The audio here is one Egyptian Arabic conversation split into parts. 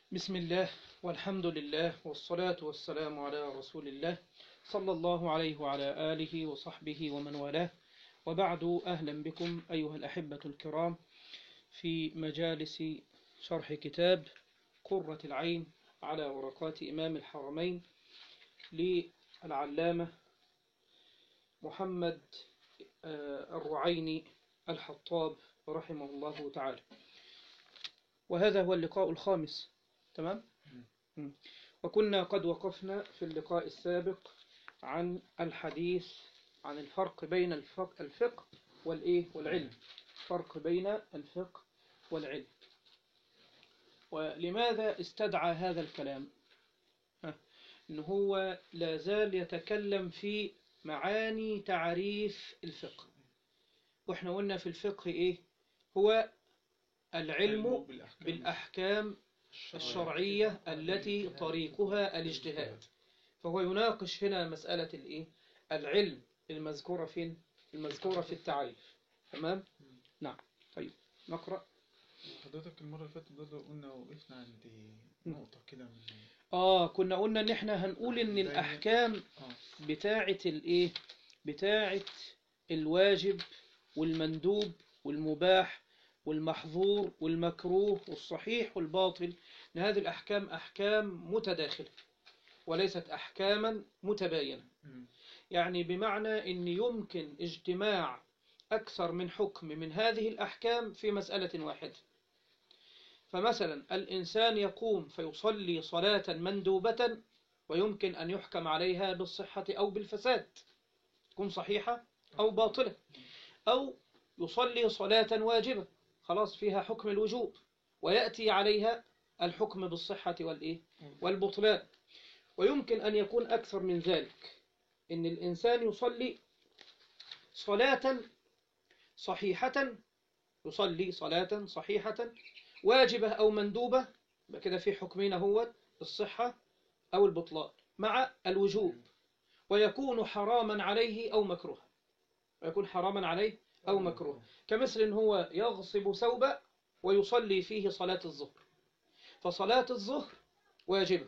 بسم الله والحمد لله والصلاة والسلام على رسول الله صلى الله عليه وعلى آله وصحبه ومن والاه وبعد أهلا بكم أيها الأحبة الكرام في مجالس شرح كتاب قرة العين على ورقات إمام الحرمين للعلامة محمد الرعيني الحطاب رحمه الله تعالى وهذا هو اللقاء الخامس تمام م. وكنا قد وقفنا في اللقاء السابق عن الحديث عن الفرق بين الفقه, الفقه والإيه والعلم فرق بين الفقه والعلم ولماذا استدعى هذا الكلام إن هو لا زال يتكلم في معاني تعريف الفقه وإحنا قلنا في الفقه إيه هو العلم بالأحكام الشرعية التي طريقها الاجتهاد فهو يناقش هنا مسألة الإيه؟ العلم المذكورة فين المذكورة في التعريف تمام نعم طيب نقرأ حضرتك المرة اللي فاتت برضه قلنا وقفنا عند نقطة كده من آه كنا قلنا إن إحنا هنقول إن الأحكام اه بتاعة الإيه بتاعة الواجب والمندوب والمباح والمحظور والمكروه والصحيح والباطل إن هذه الأحكام أحكام متداخلة وليست أحكاما متباينة مم. يعني بمعنى أن يمكن اجتماع أكثر من حكم من هذه الأحكام في مسألة واحدة فمثلا الإنسان يقوم فيصلي صلاة مندوبة ويمكن أن يحكم عليها بالصحة أو بالفساد تكون صحيحة أو باطلة أو يصلي صلاة واجبة خلاص فيها حكم الوجوب ويأتي عليها الحكم بالصحة والإيه والبطلان ويمكن أن يكون أكثر من ذلك إن الإنسان يصلي صلاة صحيحة يصلي صلاة صحيحة واجبة أو مندوبة يبقى كده في حكمين هو الصحة أو البطلان مع الوجوب ويكون حراما عليه أو مكروها ويكون حراما عليه أو مكروه كمثل إن هو يغصب ثوبا ويصلي فيه صلاة الظهر فصلاة الظهر واجبة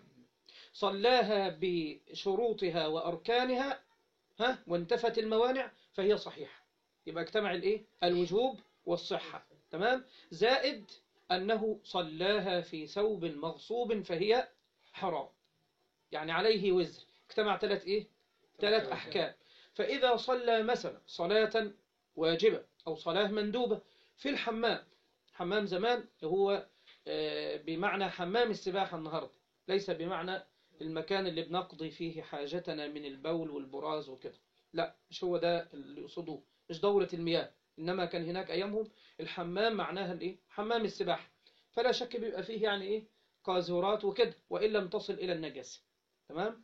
صلاها بشروطها وأركانها ها وانتفت الموانع فهي صحيحة يبقى اجتمع الايه الوجوب والصحة تمام زائد أنه صلاها في ثوب مغصوب فهي حرام يعني عليه وزر اجتمع ثلاث ايه ثلاث أحكام فإذا صلى مثلا صلاة واجبة أو صلاة مندوبة في الحمام حمام زمان هو آه، بمعنى حمام السباحة النهاردة ليس بمعنى المكان اللي بنقضي فيه حاجتنا من البول والبراز وكده لا مش هو ده اللي يقصدوه مش دورة المياه إنما كان هناك أيامهم الحمام معناها الإيه حمام السباحة فلا شك بيبقى فيه يعني إيه قاذورات وكده وإن لم تصل إلى النجاسة تمام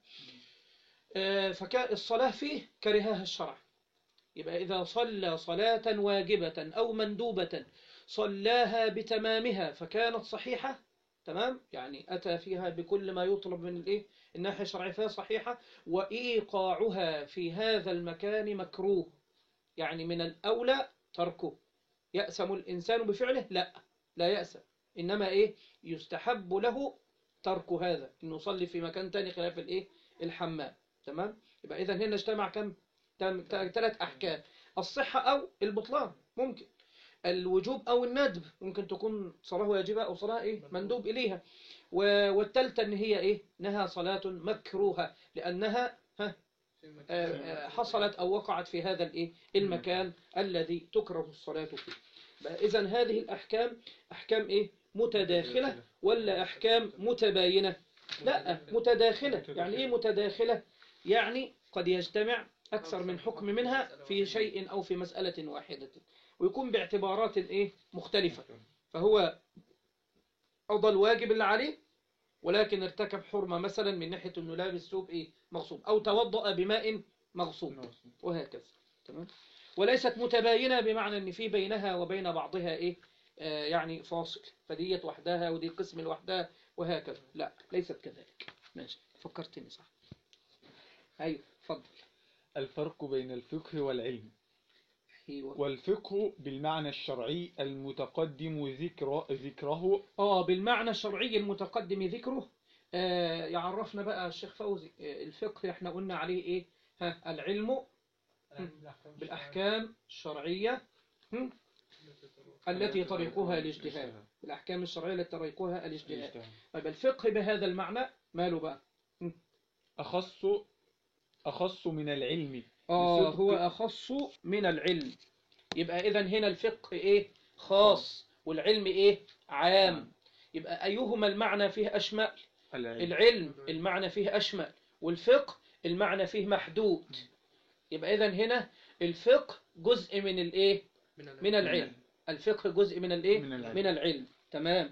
آه، فكان الصلاة فيه كرهها الشرع يبقى إذا صلى صلاة واجبة أو مندوبة صلاها بتمامها فكانت صحيحة تمام يعني أتى فيها بكل ما يطلب من الإيه الناحية الشرعية فيها صحيحة وإيقاعها في هذا المكان مكروه يعني من الأولى تركه يأسم الإنسان بفعله لا لا يأسم إنما إيه يستحب له ترك هذا إنه يصلي في مكان تاني خلاف الإيه الحمام تمام يبقى إذا هنا اجتمع كم ثلاث أحكام الصحة أو البطلان ممكن الوجوب أو الندب ممكن تكون صلاة واجبة أو صلاة إيه مندوب إليها و- والتالتة إن هي إيه إنها صلاة مكروهة لأنها ها آه، آه، حصلت أو وقعت في هذا الإيه المكان الذي تكره الصلاة فيه إذا هذه الأحكام أحكام إيه متداخلة ولا أحكام متباينة لا متداخلة يعني إيه متداخلة يعني قد يجتمع أكثر من حكم منها في شيء أو في مسألة واحدة ويكون باعتبارات إيه مختلفة فهو قضى الواجب اللي عليه ولكن ارتكب حرمة مثلا من ناحية أنه لابس ثوب إيه مغصوب أو توضأ بماء مغصوب وهكذا تمام وليست متباينة بمعنى أن في بينها وبين بعضها إيه آه يعني فاصل فديت وحدها ودي قسم لوحدها وهكذا لا ليست كذلك ماشي فكرتني صح أيوه اتفضل الفرق بين الفقه والعلم ايوه والفقه بالمعنى الشرعي المتقدم ذكر ذكره اه بالمعنى الشرعي المتقدم ذكره آه يعرفنا بقى الشيخ فوزي آه الفقه احنا قلنا عليه ايه ها العلم بالأحكام الشرعية هم؟ التي طريقها الاجتهاد الأحكام الشرعية التي طريقها الاجتهاد طيب الفقه بهذا المعنى ماله بقى أخص أخص من العلم آه بصدق- هو أخص من العلم يبقى إذا هنا الفقه إيه خاص والعلم إيه عام يبقى أيهما المعنى فيه أشمل العلم العلم المعنى فيه أشمل والفقه المعنى فيه محدود يبقى إذا هنا الفقه جزء من الإيه من العلم الفقه جزء من الإيه من العلم. من العلم تمام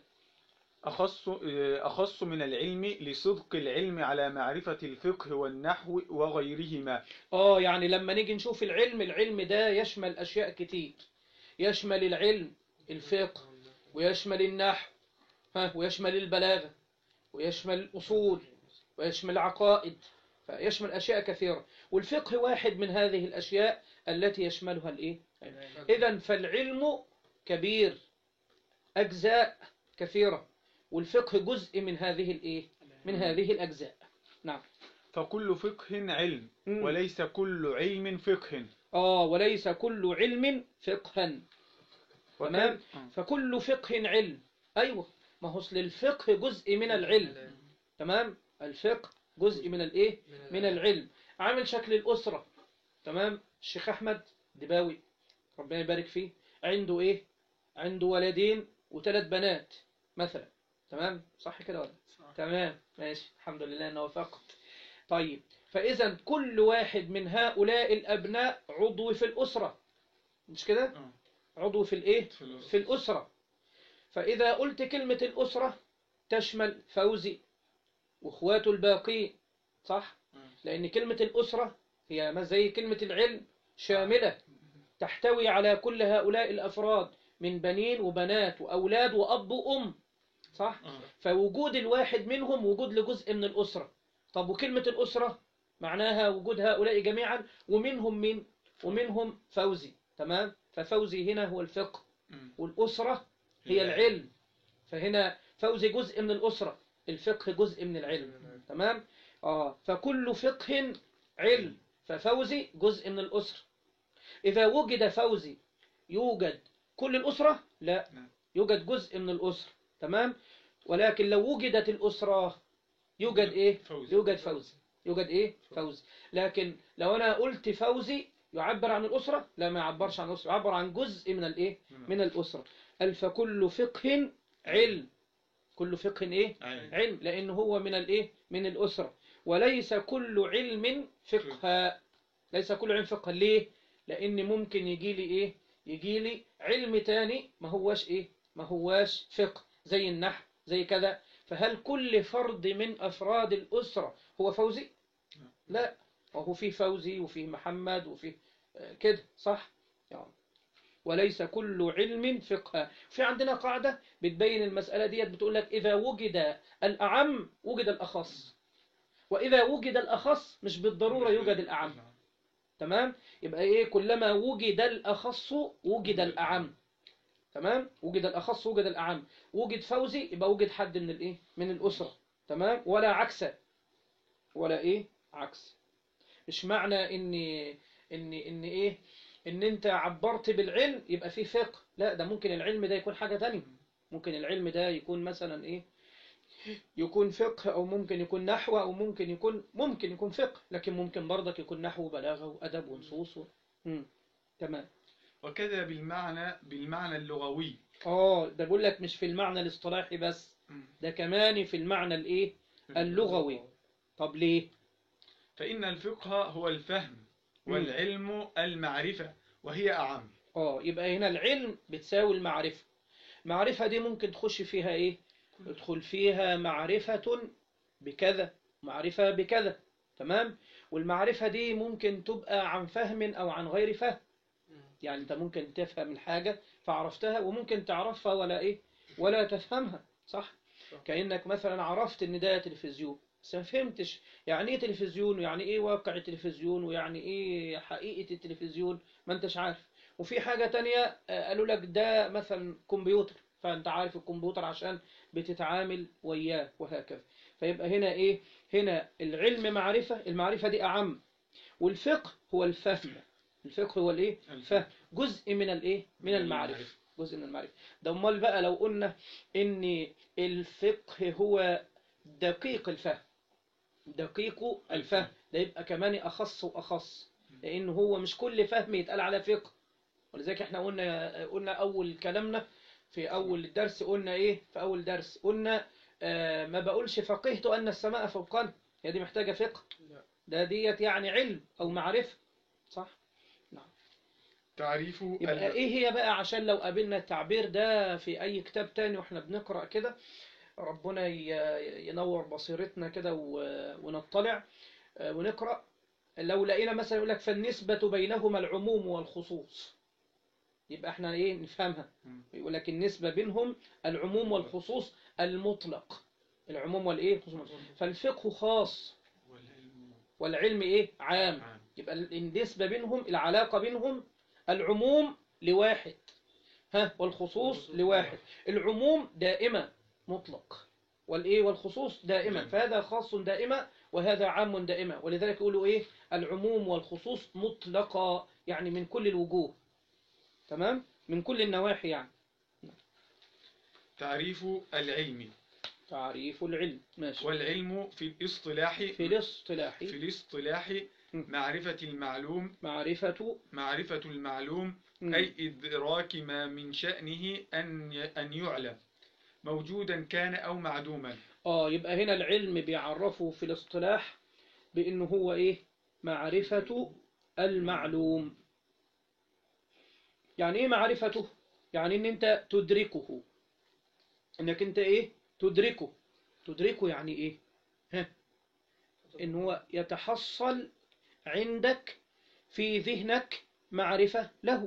أخص أخص من العلم لصدق العلم على معرفة الفقه والنحو وغيرهما آه يعني لما نيجي نشوف العلم العلم ده يشمل أشياء كتير يشمل العلم الفقه ويشمل النحو ها ويشمل البلاغة ويشمل الأصول ويشمل العقائد فيشمل أشياء كثيرة والفقه واحد من هذه الأشياء التي يشملها الإيه؟ إذا فالعلم كبير أجزاء كثيرة والفقه جزء من هذه الإيه؟ من هذه الأجزاء نعم فكل فقه علم مم. وليس كل علم فقه آه وليس كل علم فقها تمام وكان- فكل فقه علم أيوة ما هو أصل الفقه جزء من العلم تمام الفقه جزء من الإيه من العلم عامل شكل الأسرة تمام الشيخ أحمد دباوي ربنا يبارك فيه عنده إيه عنده ولدين وثلاث بنات مثلا تمام صح كده ولا تمام ماشي الحمد لله أنا وفقت طيب فإذا كل واحد من هؤلاء الأبناء عضو في الأسرة مش كده آه. عضو في الإيه في الأسرة. في الأسرة فإذا قلت كلمة الأسرة تشمل فوزي وإخواته الباقين صح آه. لأن كلمة الأسرة هي ما زي كلمة العلم شاملة تحتوي على كل هؤلاء الأفراد من بنين وبنات وأولاد وأب وأم صح آه. فوجود الواحد منهم وجود لجزء من الأسرة طب وكلمة الأسرة معناها وجود هؤلاء جميعا ومنهم من ومنهم فوزي تمام ففوزي هنا هو الفقه مم. والأسرة هي العلم فهنا فوزي جزء من الأسرة الفقه جزء من العلم تمام آه فكل فقه علم ففوزي جزء من الأسرة إذا وجد فوزي يوجد كل الأسرة لا نعم. يوجد جزء من الأسرة تمام ولكن لو وجدت الأسرة يوجد إيه فوزي. يوجد فوزي يوجد إيه فوزي لكن لو أنا قلت فوزي يعبر عن الأسرة لا ما يعبرش عن الأسرة يعبر عن جزء من الإيه من الأسرة قال فكل فقه علم كل فقه إيه علم. علم لأنه هو من الإيه من الأسرة وليس كل علم فقها ليس كل علم فقها ليه لأن ممكن يجي لي إيه يجي لي علم تاني ما هواش إيه ما هواش فقه زي النحو زي كذا فهل كل فرد من أفراد الأسرة هو فوزي لا وهو في فوزي وفي محمد وفي آه، كده صح يعني وليس كل علم فقها في عندنا قاعدة بتبين المسألة ديت بتقول لك إذا وجد الأعم وجد الأخص وإذا وجد الأخص مش بالضرورة يوجد الأعم تمام يبقى إيه كلما وجد الأخص وجد الأعم تمام وجد الأخص وجد الأعم وجد فوزي يبقى وجد حد من الإيه من الأسرة تمام ولا عكس ولا إيه عكس مش معنى إن إن إن إيه إن أنت عبرت بالعلم يبقى فيه فقه لا ده ممكن العلم ده يكون حاجة تانية ممكن العلم ده يكون مثلا إيه يكون فقه أو ممكن يكون نحو أو ممكن يكون ممكن يكون فقه لكن ممكن برضك يكون نحو وبلاغة وأدب ونصوص و... مم. تمام وكذا بالمعنى بالمعنى اللغوي اه ده بقول لك مش في المعنى الاصطلاحي بس مم. ده كمان في المعنى الايه اللغوي طب ليه فإن الفقه هو الفهم والعلم المعرفة وهي أعم اه يبقى هنا العلم بتساوي المعرفة معرفة دي ممكن تخش فيها ايه ادخل فيها معرفة بكذا معرفة بكذا تمام والمعرفة دي ممكن تبقى عن فهم او عن غير فهم يعني انت ممكن تفهم الحاجة فعرفتها وممكن تعرفها ولا ايه ولا تفهمها صح كأنك مثلا عرفت ان ده تلفزيون بس ما فهمتش يعني ايه تلفزيون ويعني ايه واقع التلفزيون ويعني ايه حقيقة التلفزيون ما انتش عارف وفي حاجة تانية آه، قالوا لك ده مثلا كمبيوتر فأنت عارف الكمبيوتر عشان بتتعامل وياه وهكذا فيبقى هنا إيه هنا العلم معرفة المعرفة دي أعم والفقه هو الفهم الفقه هو الإيه الفهم جزء من الإيه من المعرفة جزء من المعرفة ده أمال بقى لو قلنا إن الفقه هو دقيق الفهم دقيق الفهم ده يبقى كمان أخص وأخص لأن هو مش كل فهم يتقال على فقه ولذلك احنا قلنا قلنا أول كلامنا في أول الدرس قلنا إيه في أول درس قلنا آه ما بقولش فقهت أن السماء فوقنا هي دي محتاجة فقه لا. ده ديت يعني علم أو معرفة صح تعريف يبقى ال- ايه هي بقى عشان لو قابلنا التعبير ده في اي كتاب تاني واحنا بنقرأ كده ربنا ي- ينور بصيرتنا كده و- ونطلع آه، ونقرأ لو لقينا مثلا يقول لك فالنسبة بينهما العموم والخصوص يبقى احنا ايه نفهمها مم. يقول لك النسبة بينهم العموم والخصوص المطلق العموم والايه الخصوص. فالفقه خاص والعلم والعلم ايه عام عام. يبقى النسبة بينهم العلاقة بينهم العموم لواحد ها والخصوص لواحد العموم دائما مطلق والايه والخصوص دائما دائما. فهذا خاص دائما وهذا عام دائما ولذلك يقولوا ايه العموم والخصوص مطلقا يعني من كل الوجوه تمام من كل النواحي يعني تعريف العلم تعريف العلم ماشي والعلم في الاصطلاح في الاصطلاح في الاصطلاح م. معرفة المعلوم معرفة معرفة المعلوم م. أي إدراك ما من شأنه أن أن يعلم موجودا كان أو معدوما اه يبقى هنا العلم بيعرفه في الاصطلاح بانه هو ايه معرفة المعلوم يعني ايه معرفته يعني ان انت تدركه انك انت ايه تدركه تدركه يعني ايه ها ان هو يتحصل عندك في ذهنك معرفة له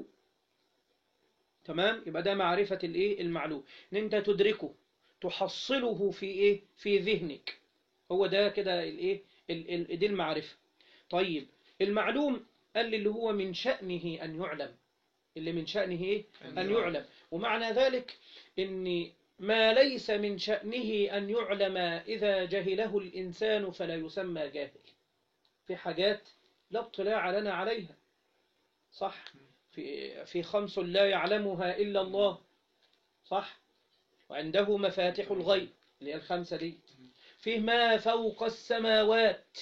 تمام يبقى ده معرفة الايه المعلوم ان انت تدركه تحصله في ايه في ذهنك هو ده كده الايه ال- ال- دي المعرفة طيب المعلوم قال لي اللي هو من شأنه أن يعلم اللي من شأنه إيه؟ أن يعلم ومعنى ذلك أن ما ليس من شأنه أن يعلم إذا جهله الإنسان فلا يسمى جاهل في حاجات لا اطلاع لنا عليها صح في في خمس لا يعلمها إلا الله صح وعنده مفاتح الغيب اللي هي الخمسة دي فيه ما فوق السماوات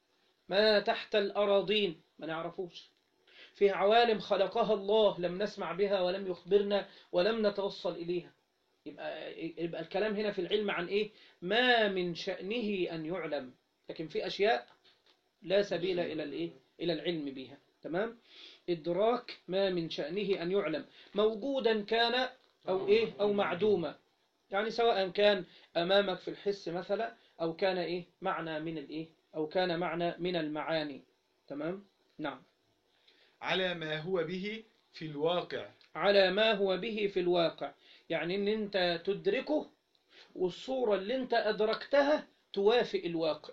ما تحت الأراضين ما نعرفوش فيه عوالم خلقها الله لم نسمع بها ولم يخبرنا ولم نتوصل إليها يبقى, يبقى الكلام هنا في العلم عن إيه ما من شأنه أن يعلم لكن في أشياء لا سبيل إلى الإيه إلى العلم بها تمام إدراك ما من شأنه أن يعلم موجودا كان أو إيه أو معدوما يعني سواء كان أمامك في الحس مثلا أو كان إيه معنى من الإيه أو كان معنى من المعاني تمام نعم على ما هو به في الواقع على ما هو به في الواقع يعني ان انت تدركه والصورة اللي انت ادركتها توافق الواقع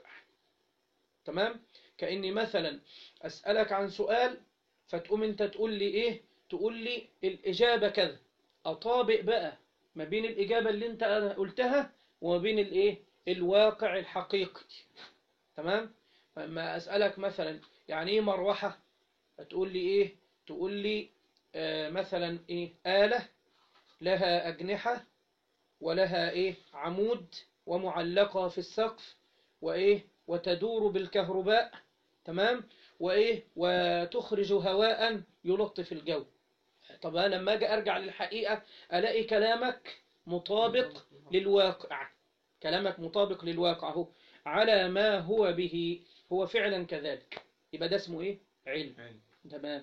تمام كأني مثلا اسألك عن سؤال فتقوم انت تقول لي ايه تقول لي الاجابة كذا اطابق بقى ما بين الاجابة اللي انت قلتها وما بين الايه الواقع الحقيقي تمام فلما اسألك مثلا يعني ايه مروحة تقول لي ايه تقول لي آه مثلا ايه آلة لها أجنحة ولها ايه عمود ومعلقة في السقف وايه وتدور بالكهرباء تمام وايه وتخرج هواء يلطف الجو طب انا لما اجي ارجع للحقيقة الاقي كلامك مطابق للواقع كلامك مطابق للواقع اهو على ما هو به هو فعلا كذلك يبقى ده اسمه ايه علم علم. تمام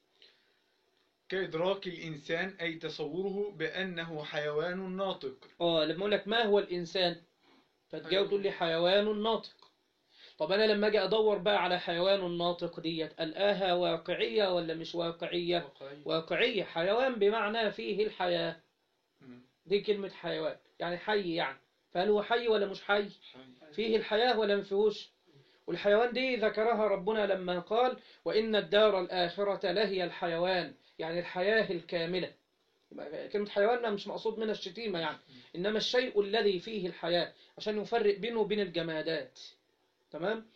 كإدراك الإنسان أي تصوره بأنه حيوان ناطق اه لما اقول لك ما هو الانسان فتجاوب تقول لي حيوان ناطق طب انا لما اجي ادور بقى على حيوان ناطق ديت الاقاها واقعيه ولا مش واقعيه واقعيه حيوان بمعنى فيه الحياه مم. دي كلمه حيوان يعني حي يعني فهل هو حي ولا مش حي فيه الحياه ولا ما فيهوش والحيوان دي ذكرها ربنا لما قال وان الدار الاخره لهي الحيوان يعني الحياة الكاملة يبقى كلمة حيوان مش مقصود منها الشتيمة يعني إنما الشيء الذي فيه الحياة عشان يفرق بينه وبين الجمادات تمام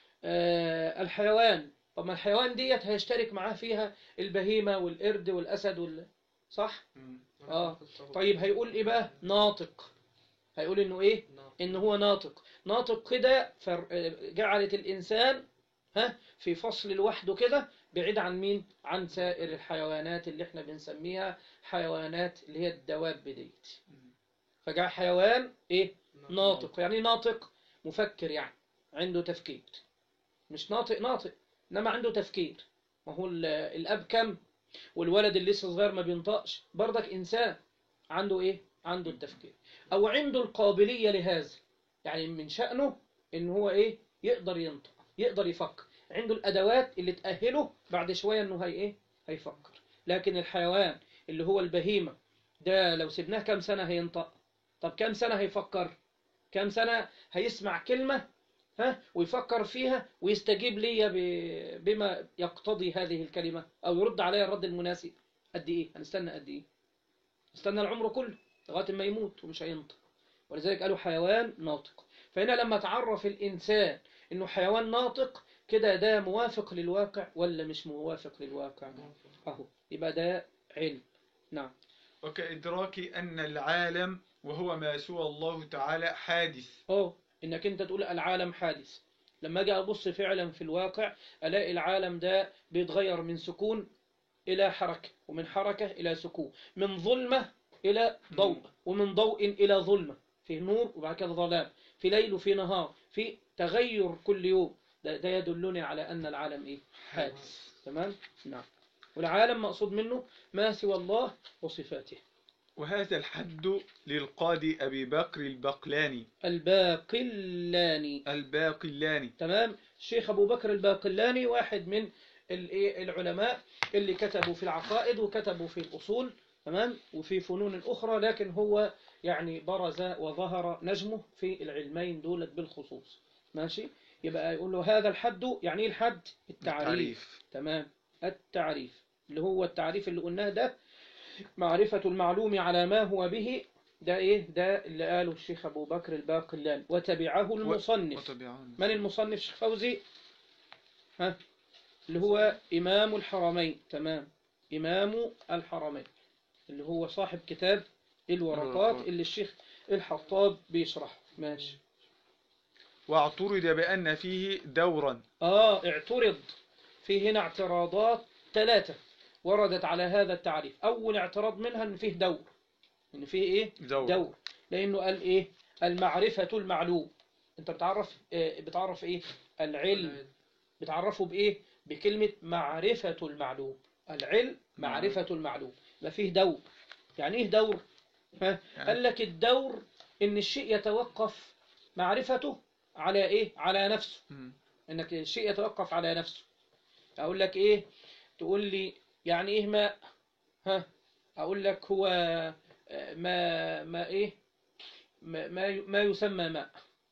آه الحيوان طب ما الحيوان ديت هيشترك معاه فيها البهيمة والقرد والأسد وال... صح آه. طيب هيقول إيه بقى ناطق هيقول إنه إيه إن هو ناطق ناطق كده فر- جعلت الإنسان ها في فصل لوحده كده بعيد عن مين عن سائر الحيوانات اللي احنا بنسميها حيوانات اللي هي الدواب ديت فجاء حيوان ايه ناطق يعني إيه ناطق مفكر يعني عنده تفكير مش ناطق ناطق انما عنده تفكير ما هو ال- الاب كم والولد اللي لسه صغير ما بينطقش برضك انسان عنده ايه عنده التفكير او عنده القابلية لهذا يعني من شأنه ان هو ايه يقدر ينطق يقدر يفكر عنده الادوات اللي تأهله بعد شوية انه هي ايه هيفكر لكن الحيوان اللي هو البهيمة ده لو سيبناه كام سنة هينطق طب كام سنة هيفكر كام سنة هيسمع كلمة ها ويفكر فيها ويستجيب لي ب- بما يقتضي هذه الكلمة أو يرد عليها الرد المناسب قد إيه هنستنى قد إيه استنى العمر كله لغاية ما يموت ومش هينطق ولذلك قالوا حيوان ناطق فهنا لما تعرف الإنسان إنه حيوان ناطق كده ده موافق للواقع ولا مش موافق للواقع أهو يبقى ده علم نعم وكإدراك أن العالم وهو ما سوى الله تعالى حادث اه انك انت تقول العالم حادث لما اجي ابص فعلا في الواقع الاقي العالم ده بيتغير من سكون الى حركة ومن حركة الى سكون من ظلمة الى ضوء ومن ضوء الى ظلمة في نور وبعد كده ظلام في ليل وفي نهار في تغير كل يوم ده, ده يدلني على ان العالم ايه حادث تمام نعم والعالم مقصود منه ما سوى الله وصفاته وهذا الحد للقاضي أبي بكر البقلاني الباقلاني الباقلاني تمام الشيخ أبو بكر الباقلاني واحد من الإيه العلماء اللي كتبوا في العقائد وكتبوا في الأصول تمام وفي فنون أخرى لكن هو يعني برز وظهر نجمه في العلمين دولت بالخصوص ماشي يبقى يقول له هذا الحد يعني ايه الحد التعريف التعريف تمام التعريف اللي هو التعريف اللي قلناه ده معرفة المعلوم على ما هو به ده ايه ده اللي قاله الشيخ أبو بكر الباقلاني وتبعه المصنف وطبيعون من المصنف شيخ فوزي ها اللي هو إمام الحرمين تمام إمام الحرمين اللي هو صاحب كتاب الورقات الورقات. اللي الشيخ الحطاب بيشرحه ماشي واعترض بأن فيه دورا آه اعترض في هنا اعتراضات ثلاثة وردت على هذا التعريف أول اعتراض منها إن فيه دور إن فيه إيه دور, دور لأنه قال إيه المعرفة المعلوم أنت بتعرف آه، بتعرف إيه العلم بتعرفه بإيه بكلمة معرفة المعلوم العلم معرفة المعلوم ما فيه دور يعني إيه دور ها؟ قال لك الدور إن الشيء يتوقف معرفته على إيه على نفسه مم. إنك الشيء يتوقف على نفسه أقول لك إيه تقول لي يعني إيه ماء ها أقول لك هو آه، ما ما إيه ما ما ي- ما يسمى ماء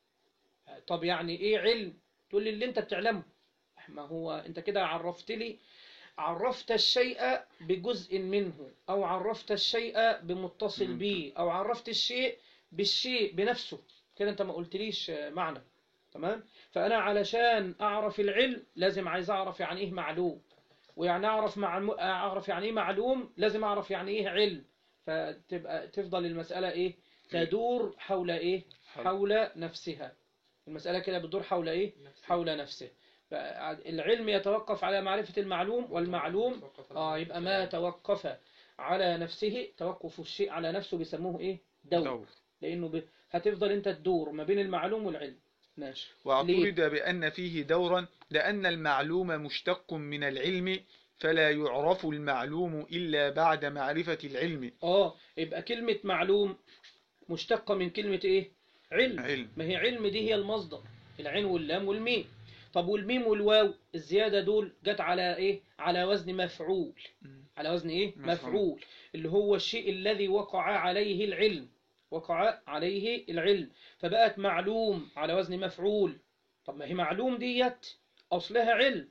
طب يعني إيه علم تقول لي اللي أنت بتعلمه ما هو أنت كده عرفت لي عرفت الشيء بجزء منه أو عرفت الشيء بمتصل مم. به أو عرفت الشيء بالشيء بنفسه كده أنت ما قلتليش آه، معنى تمام فأنا علشان أعرف العلم لازم عايز أعرف يعني إيه معلوم ويعني أعرف مع أعرف يعني إيه معلوم لازم أعرف يعني إيه علم فتبقى تفضل المسألة إيه تدور حول إيه حول نفسها المسألة كده بتدور حول إيه حول نفسه العلم يتوقف على معرفة المعلوم والمعلوم آه يبقى ما توقف على نفسه توقف الشيء على نفسه بيسموه إيه دور, دور لأنه ب... هتفضل أنت تدور ما بين المعلوم والعلم ماشي واعترض بأن فيه دورا لأن المعلوم مشتق من العلم فلا يعرف المعلوم إلا بعد معرفة العلم آه يبقى كلمة معلوم مشتقة من كلمة إيه علم علم ما هي علم دي هي المصدر العين واللام والميم طب والميم والواو الزيادة دول جت على إيه على وزن مفعول مم. على وزن إيه مفعول. مفعول اللي هو الشيء الذي وقع عليه العلم وقع عليه العلم فبقت معلوم على وزن مفعول طب ما هي معلوم ديت أصلها علم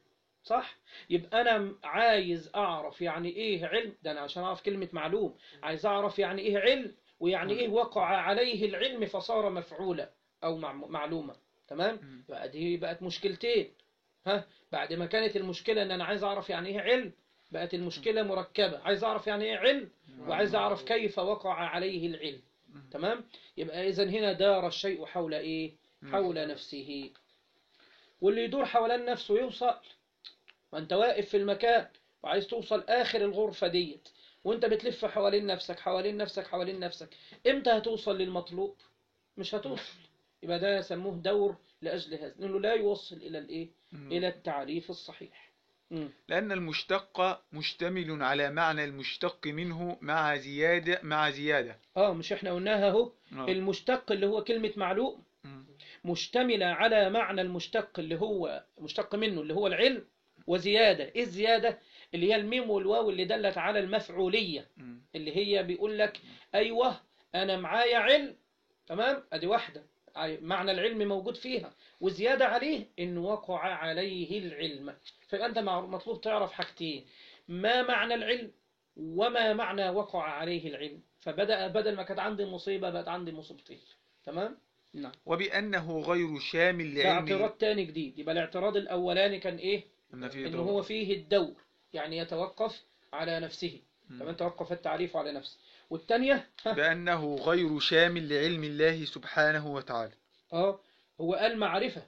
صح يبقى انا عايز اعرف يعني ايه علم ده انا عشان اعرف كلمة معلوم عايز اعرف يعني ايه علم ويعني ايه وقع عليه العلم فصار مفعولا او مع- معلومة تمام مم. بقى دي بقت مشكلتين ها بعد ما كانت المشكلة ان انا عايز اعرف يعني ايه علم بقت المشكلة مركبة عايز اعرف يعني ايه علم وعايز اعرف كيف وقع عليه العلم تمام يبقى اذا هنا دار الشيء حول ايه حول نفسه واللي يدور حوالين نفسه يوصل ما انت واقف في المكان وعايز توصل اخر الغرفة ديت وانت بتلف حوالين نفسك حوالين نفسك حوالين نفسك امتى هتوصل للمطلوب مش هتوصل يبقى ده يسموه دور لاجل هذا لانه لا يوصل الى الايه مم. الى التعريف الصحيح مم. لأن المشتق مشتمل على معنى المشتق منه مع زيادة مع زيادة اه مش احنا قلناها اهو آه. المشتق اللي هو كلمة معلوم مم. مشتملة على معنى المشتق اللي هو مشتق منه اللي هو العلم وزيادة ايه الزيادة اللي هي الميم والواو اللي دلت على المفعولية مم. اللي هي بيقول لك ايوه انا معايا علم تمام ادي واحدة أي- معنى العلم موجود فيها وزيادة عليه ان وقع عليه العلم فيبقى انت مع- مطلوب تعرف حاجتين ما معنى العلم وما معنى وقع عليه العلم فبدأ بدل ما كانت عندي مصيبة بقت عندي مصيبتين تمام نعم وبأنه غير شامل ده لعلم اعتراض تاني جديد يبقى الاعتراض الاولاني كان ايه أن في ان دور. هو فيه الدور يعني يتوقف على نفسه مم. كمان توقف التعريف على نفسه والثانيه بأنه غير شامل لعلم الله سبحانه وتعالى اه هو قال معرفة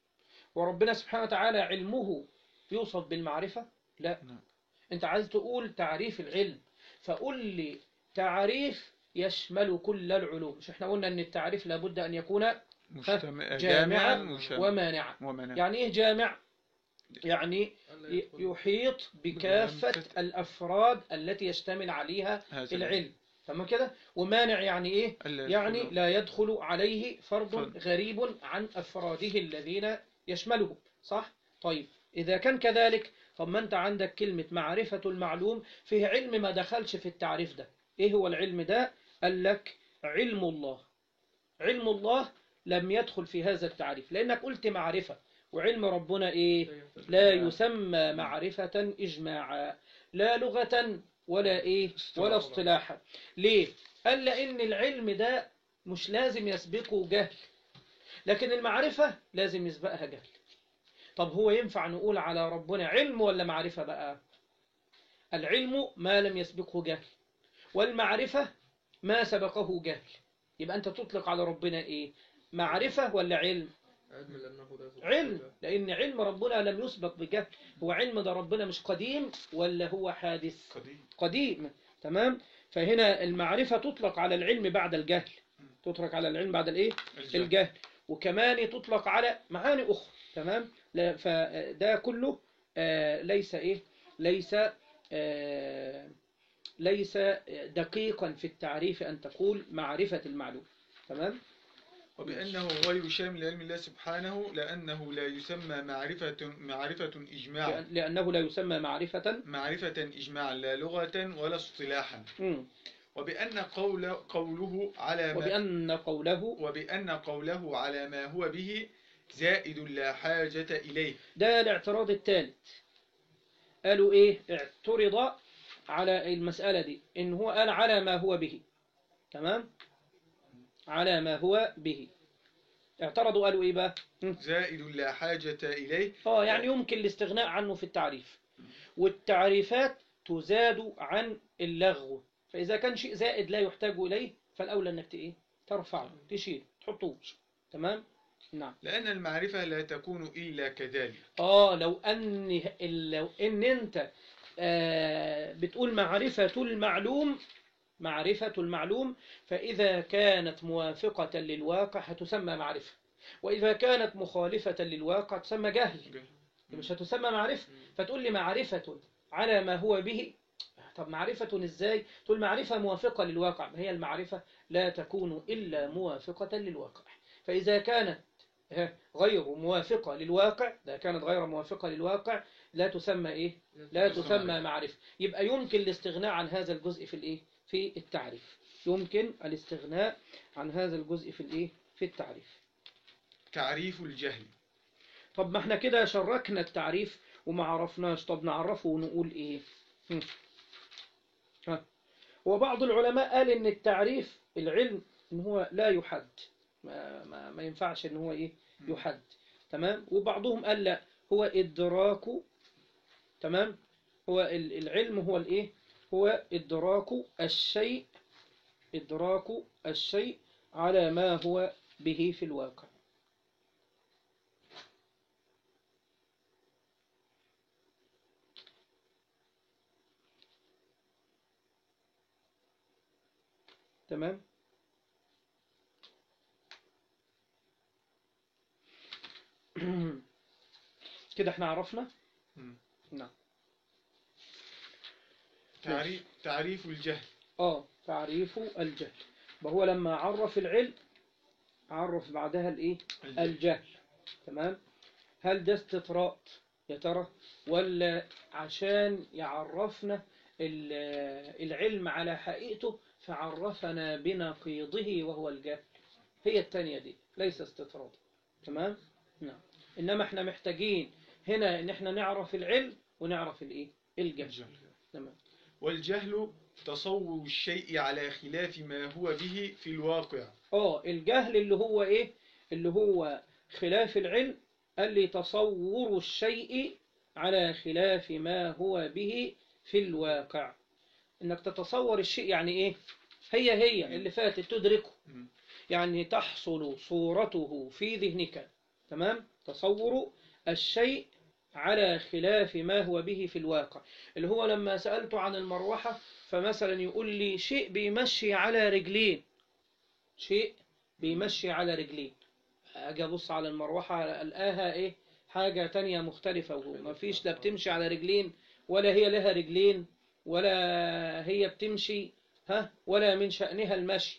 وربنا سبحانه وتعالى علمه يوصف بالمعرفة لا نعم. انت عايز تقول تعريف العلم فقول لي تعريف يشمل كل العلوم مش احنا قلنا ان التعريف لابد ان يكون مجتمع جامعا جامعا وشامل ومانعا ومنع يعني ايه جامع يعني ي- يحيط بكافة بكافة الأفراد التي يشتمل عليها هذا العلم تمام كده ومانع يعني إيه ألا يعني يدخل- لا يدخل عليه فرد فرد. غريب عن أفراده الذين يشمله صح طيب إذا كان كذلك طب ما أنت عندك كلمة معرفة المعلوم فيه علم ما دخلش في التعريف ده إيه هو العلم ده قال لك علم الله علم الله لم يدخل في هذا التعريف لأنك قلت معرفة وعلم ربنا إيه لا يسمى معرفة إجماعا لا لغة ولا إيه ولا اصطلاحا ليه قال لأن العلم ده مش لازم يسبقه جهل لكن المعرفة لازم يسبقها جهل طب هو ينفع نقول على ربنا علم ولا معرفة بقى العلم ما لم يسبقه جهل والمعرفة ما سبقه جهل يبقى أنت تطلق على ربنا إيه معرفة ولا علم علم لأنه لا يسبق علم الجهل. لأن علم ربنا لم يسبق بجهل هو علم ده ربنا مش قديم ولا هو حادث قديم قديم تمام فهنا المعرفة تطلق على العلم بعد الجهل تطلق على العلم بعد الايه الجهل. الجهل وكمان تطلق على معاني أخرى تمام لا- فده كله آه، ليس ايه ليس آه، ليس دقيقا في التعريف أن تقول معرفة المعلوم تمام وبأنه غير شامل لعلم الله سبحانه لأنه لا يسمى معرفة معرفة إجماعا لأن- لأنه لا يسمى معرفة معرفة إجماعا لا لغة ولا اصطلاحا مم. وبأن قول قوله على ما وبأن قوله وبأن قوله على ما هو به زائد لا حاجة إليه ده الاعتراض الثالث قالوا ايه اعترض على المسألة دي ان هو قال على ما هو به تمام على ما هو به اعترضوا قالوا ايه بقى زائد لا حاجة إليه اه يعني يمكن الاستغناء عنه في التعريف والتعريفات تزاد عن اللغو فإذا كان شيء زائد لا يحتاج إليه فالأولى أنك ت- إيه؟ ترفعه تشيل تحطه تمام نعم لأن المعرفة لا تكون إلا كذلك اه لو ان لو ان انت آه بتقول معرفة المعلوم معرفة المعلوم فإذا كانت موافقة للواقع هتسمى معرفة وإذا كانت مخالفة للواقع تسمى جهل مش هتسمى معرفة فتقول لي معرفة على ما هو به طب معرفة ازاي تقول معرفة موافقة للواقع ما هي المعرفة لا تكون إلا موافقة للواقع فإذا كانت ها، غير موافقة للواقع إذا كانت غير موافقة للواقع لا تسمى إيه لا تسمى معرفة يبقى يمكن الاستغناء عن هذا الجزء في الإيه في التعريف يمكن الاستغناء عن هذا الجزء في الإيه في التعريف تعريف الجهل طب ما احنا كده شركنا التعريف وما عرفناش طب نعرفه ونقول ايه هم. ها وبعض العلماء قال ان التعريف العلم ان هو لا يحد ما, ما, ما ينفعش ان هو ايه يحد تمام وبعضهم قال لا هو إدراك تمام هو ال- العلم هو الايه هو إدراك الشيء إدراك الشيء على ما هو به في الواقع تمام كده احنا عرفنا مم. نعم تعريف تعريف الجهل اه تعريف الجهل وهو لما عرف العلم عرف بعدها الايه الجهل تمام هل ده استطراء يا ترى ولا عشان يعرفنا ال- العلم على حقيقته فعرفنا بنقيضه وهو الجهل هي التانية دي ليس استطراد تمام نعم انما احنا محتاجين هنا ان احنا نعرف العلم ونعرف الايه الجهل الجهل. تمام والجهل تصور الشيء على خلاف ما هو به في الواقع اه الجهل اللي هو ايه اللي هو خلاف العلم قال لي تصور الشيء على خلاف ما هو به في الواقع انك تتصور الشيء يعني ايه هي هي اللي فاتت تدركه مم. يعني تحصل صورته في ذهنك تمام تصور الشيء على خلاف ما هو به في الواقع اللي هو لما سألته عن المروحة فمثلا يقول لي شيء بيمشي على رجلين شيء بيمشي على رجلين أجي أبص على المروحة ألقاها إيه حاجة تانية مختلفة وما فيش لا بتمشي على رجلين ولا هي لها رجلين ولا هي بتمشي ها ولا من شأنها المشي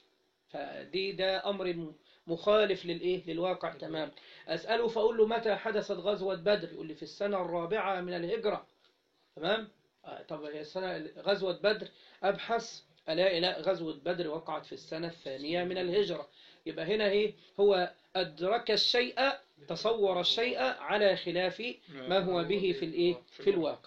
فدي ده أمر م- مخالف للإيه للواقع تمام أسأله فأقول له متى حدثت غزوة بدر يقول لي في السنة الرابعة من الهجرة تمام آه، طب هي السنة غزوة بدر أبحث ألاقي لا غزوة بدر وقعت في السنة الثانية من الهجرة يبقى هنا إيه هو أدرك الشيء تصور الشيء على خلاف ما هو به في الإيه في الواقع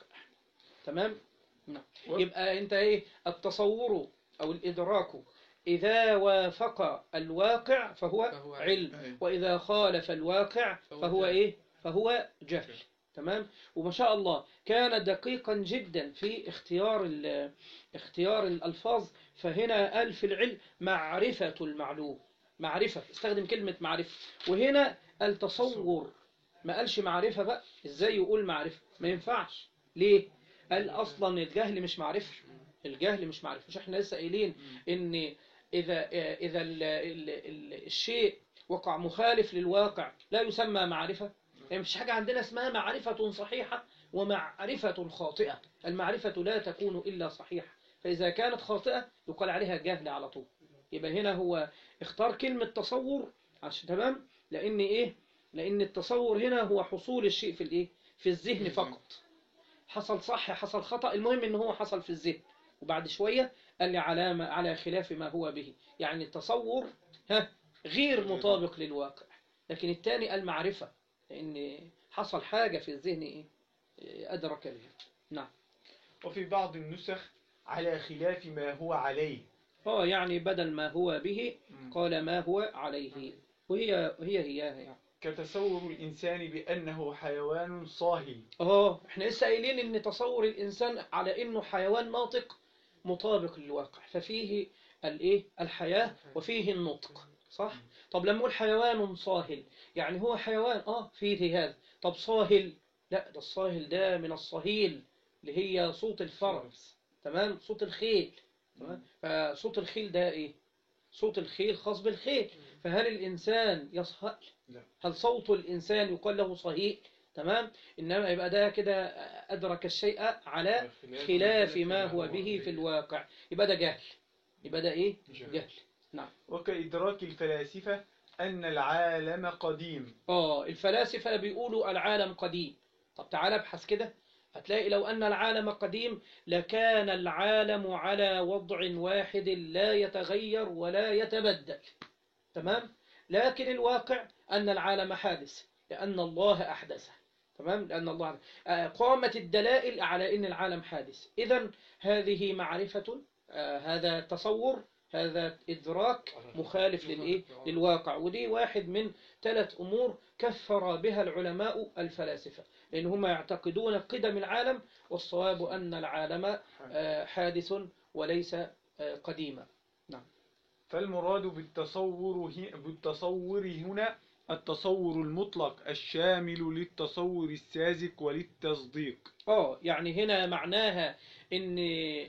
تمام نعم و- يبقى أنت إيه التصور أو الإدراك إذا وافق الواقع فهو فهو علم أي. وإذا خالف الواقع فهو فهو جهل. إيه فهو جهل تمام وما شاء الله كان دقيقا جدا في اختيار ال- اختيار الألفاظ فهنا قال في العلم معرفة المعلوم معرفة استخدم كلمة معرفة وهنا التصور ما قالش معرفة بقى ازاي يقول معرفة ما ينفعش ليه قال أصلا الجهل مش معرفة الجهل مش معرفة مش احنا لسه قايلين ان إذا إذا ال ال ال الشيء وقع مخالف للواقع لا يسمى معرفة يعني مفيش حاجة عندنا اسمها معرفة صحيحة ومعرفة خاطئة المعرفة لا تكون إلا صحيحة فإذا كانت خاطئة يقال عليها جهل على طول يبقى هنا هو اختار كلمة تصور عشان تمام لأن إيه لأن التصور هنا هو حصول الشيء في الإيه في الذهن فقط حصل صح حصل خطأ المهم إن هو حصل في الذهن وبعد شوية قال لي علامة على خلاف ما هو به يعني التصور ها غير مطابق للواقع لكن الثاني المعرفة لأن حصل حاجة في الذهن إيه إيه، أدرك بها نعم وفي بعض النسخ على خلاف ما هو عليه اه يعني بدل ما هو به مم. قال ما هو عليه وهي هي هي يعني كتصور الإنسان بأنه حيوان صاهي اه احنا لسه قايلين ان تصور الانسان على انه حيوان ناطق مطابق للواقع ففيه الايه الحياة وفيه النطق صح طب لما نقول حيوان صاهل يعني هو حيوان اه فيه هذا طب صاهل لا ده الصاهل ده من الصهيل اللي هي صوت الفرس تمام صوت الخيل تمام فصوت الخيل ده ايه صوت الخيل خاص بالخيل فهل الانسان يصهل لا. هل صوت الانسان يقال له صهيل تمام انما يبقى ده كده ادرك الشيء على خلاف ما هو به في الواقع يبقى ده جهل يبقى ده ايه جهل. جهل نعم وكإدراك الفلاسفة أن العالم قديم اه الفلاسفة بيقولوا العالم قديم طب تعال ابحث كده هتلاقي لو أن العالم قديم لكان العالم على وضع واحد لا يتغير ولا يتبدل تمام لكن الواقع أن العالم حادث لأن الله أحدثه تمام لأن الله آه، قامت الدلائل على أن العالم حادث إذا هذه معرفة آه، هذا تصور هذا إدراك مخالف للإيه؟ للواقع ودي واحد من ثلاث أمور كفر بها العلماء الفلاسفة لأن هم يعتقدون قدم العالم والصواب أن العالم آه، حادث وليس آه، قديما فالمراد بالتصور هي- بالتصور هنا التصور المطلق الشامل للتصور الساذج وللتصديق اه يعني هنا معناها ان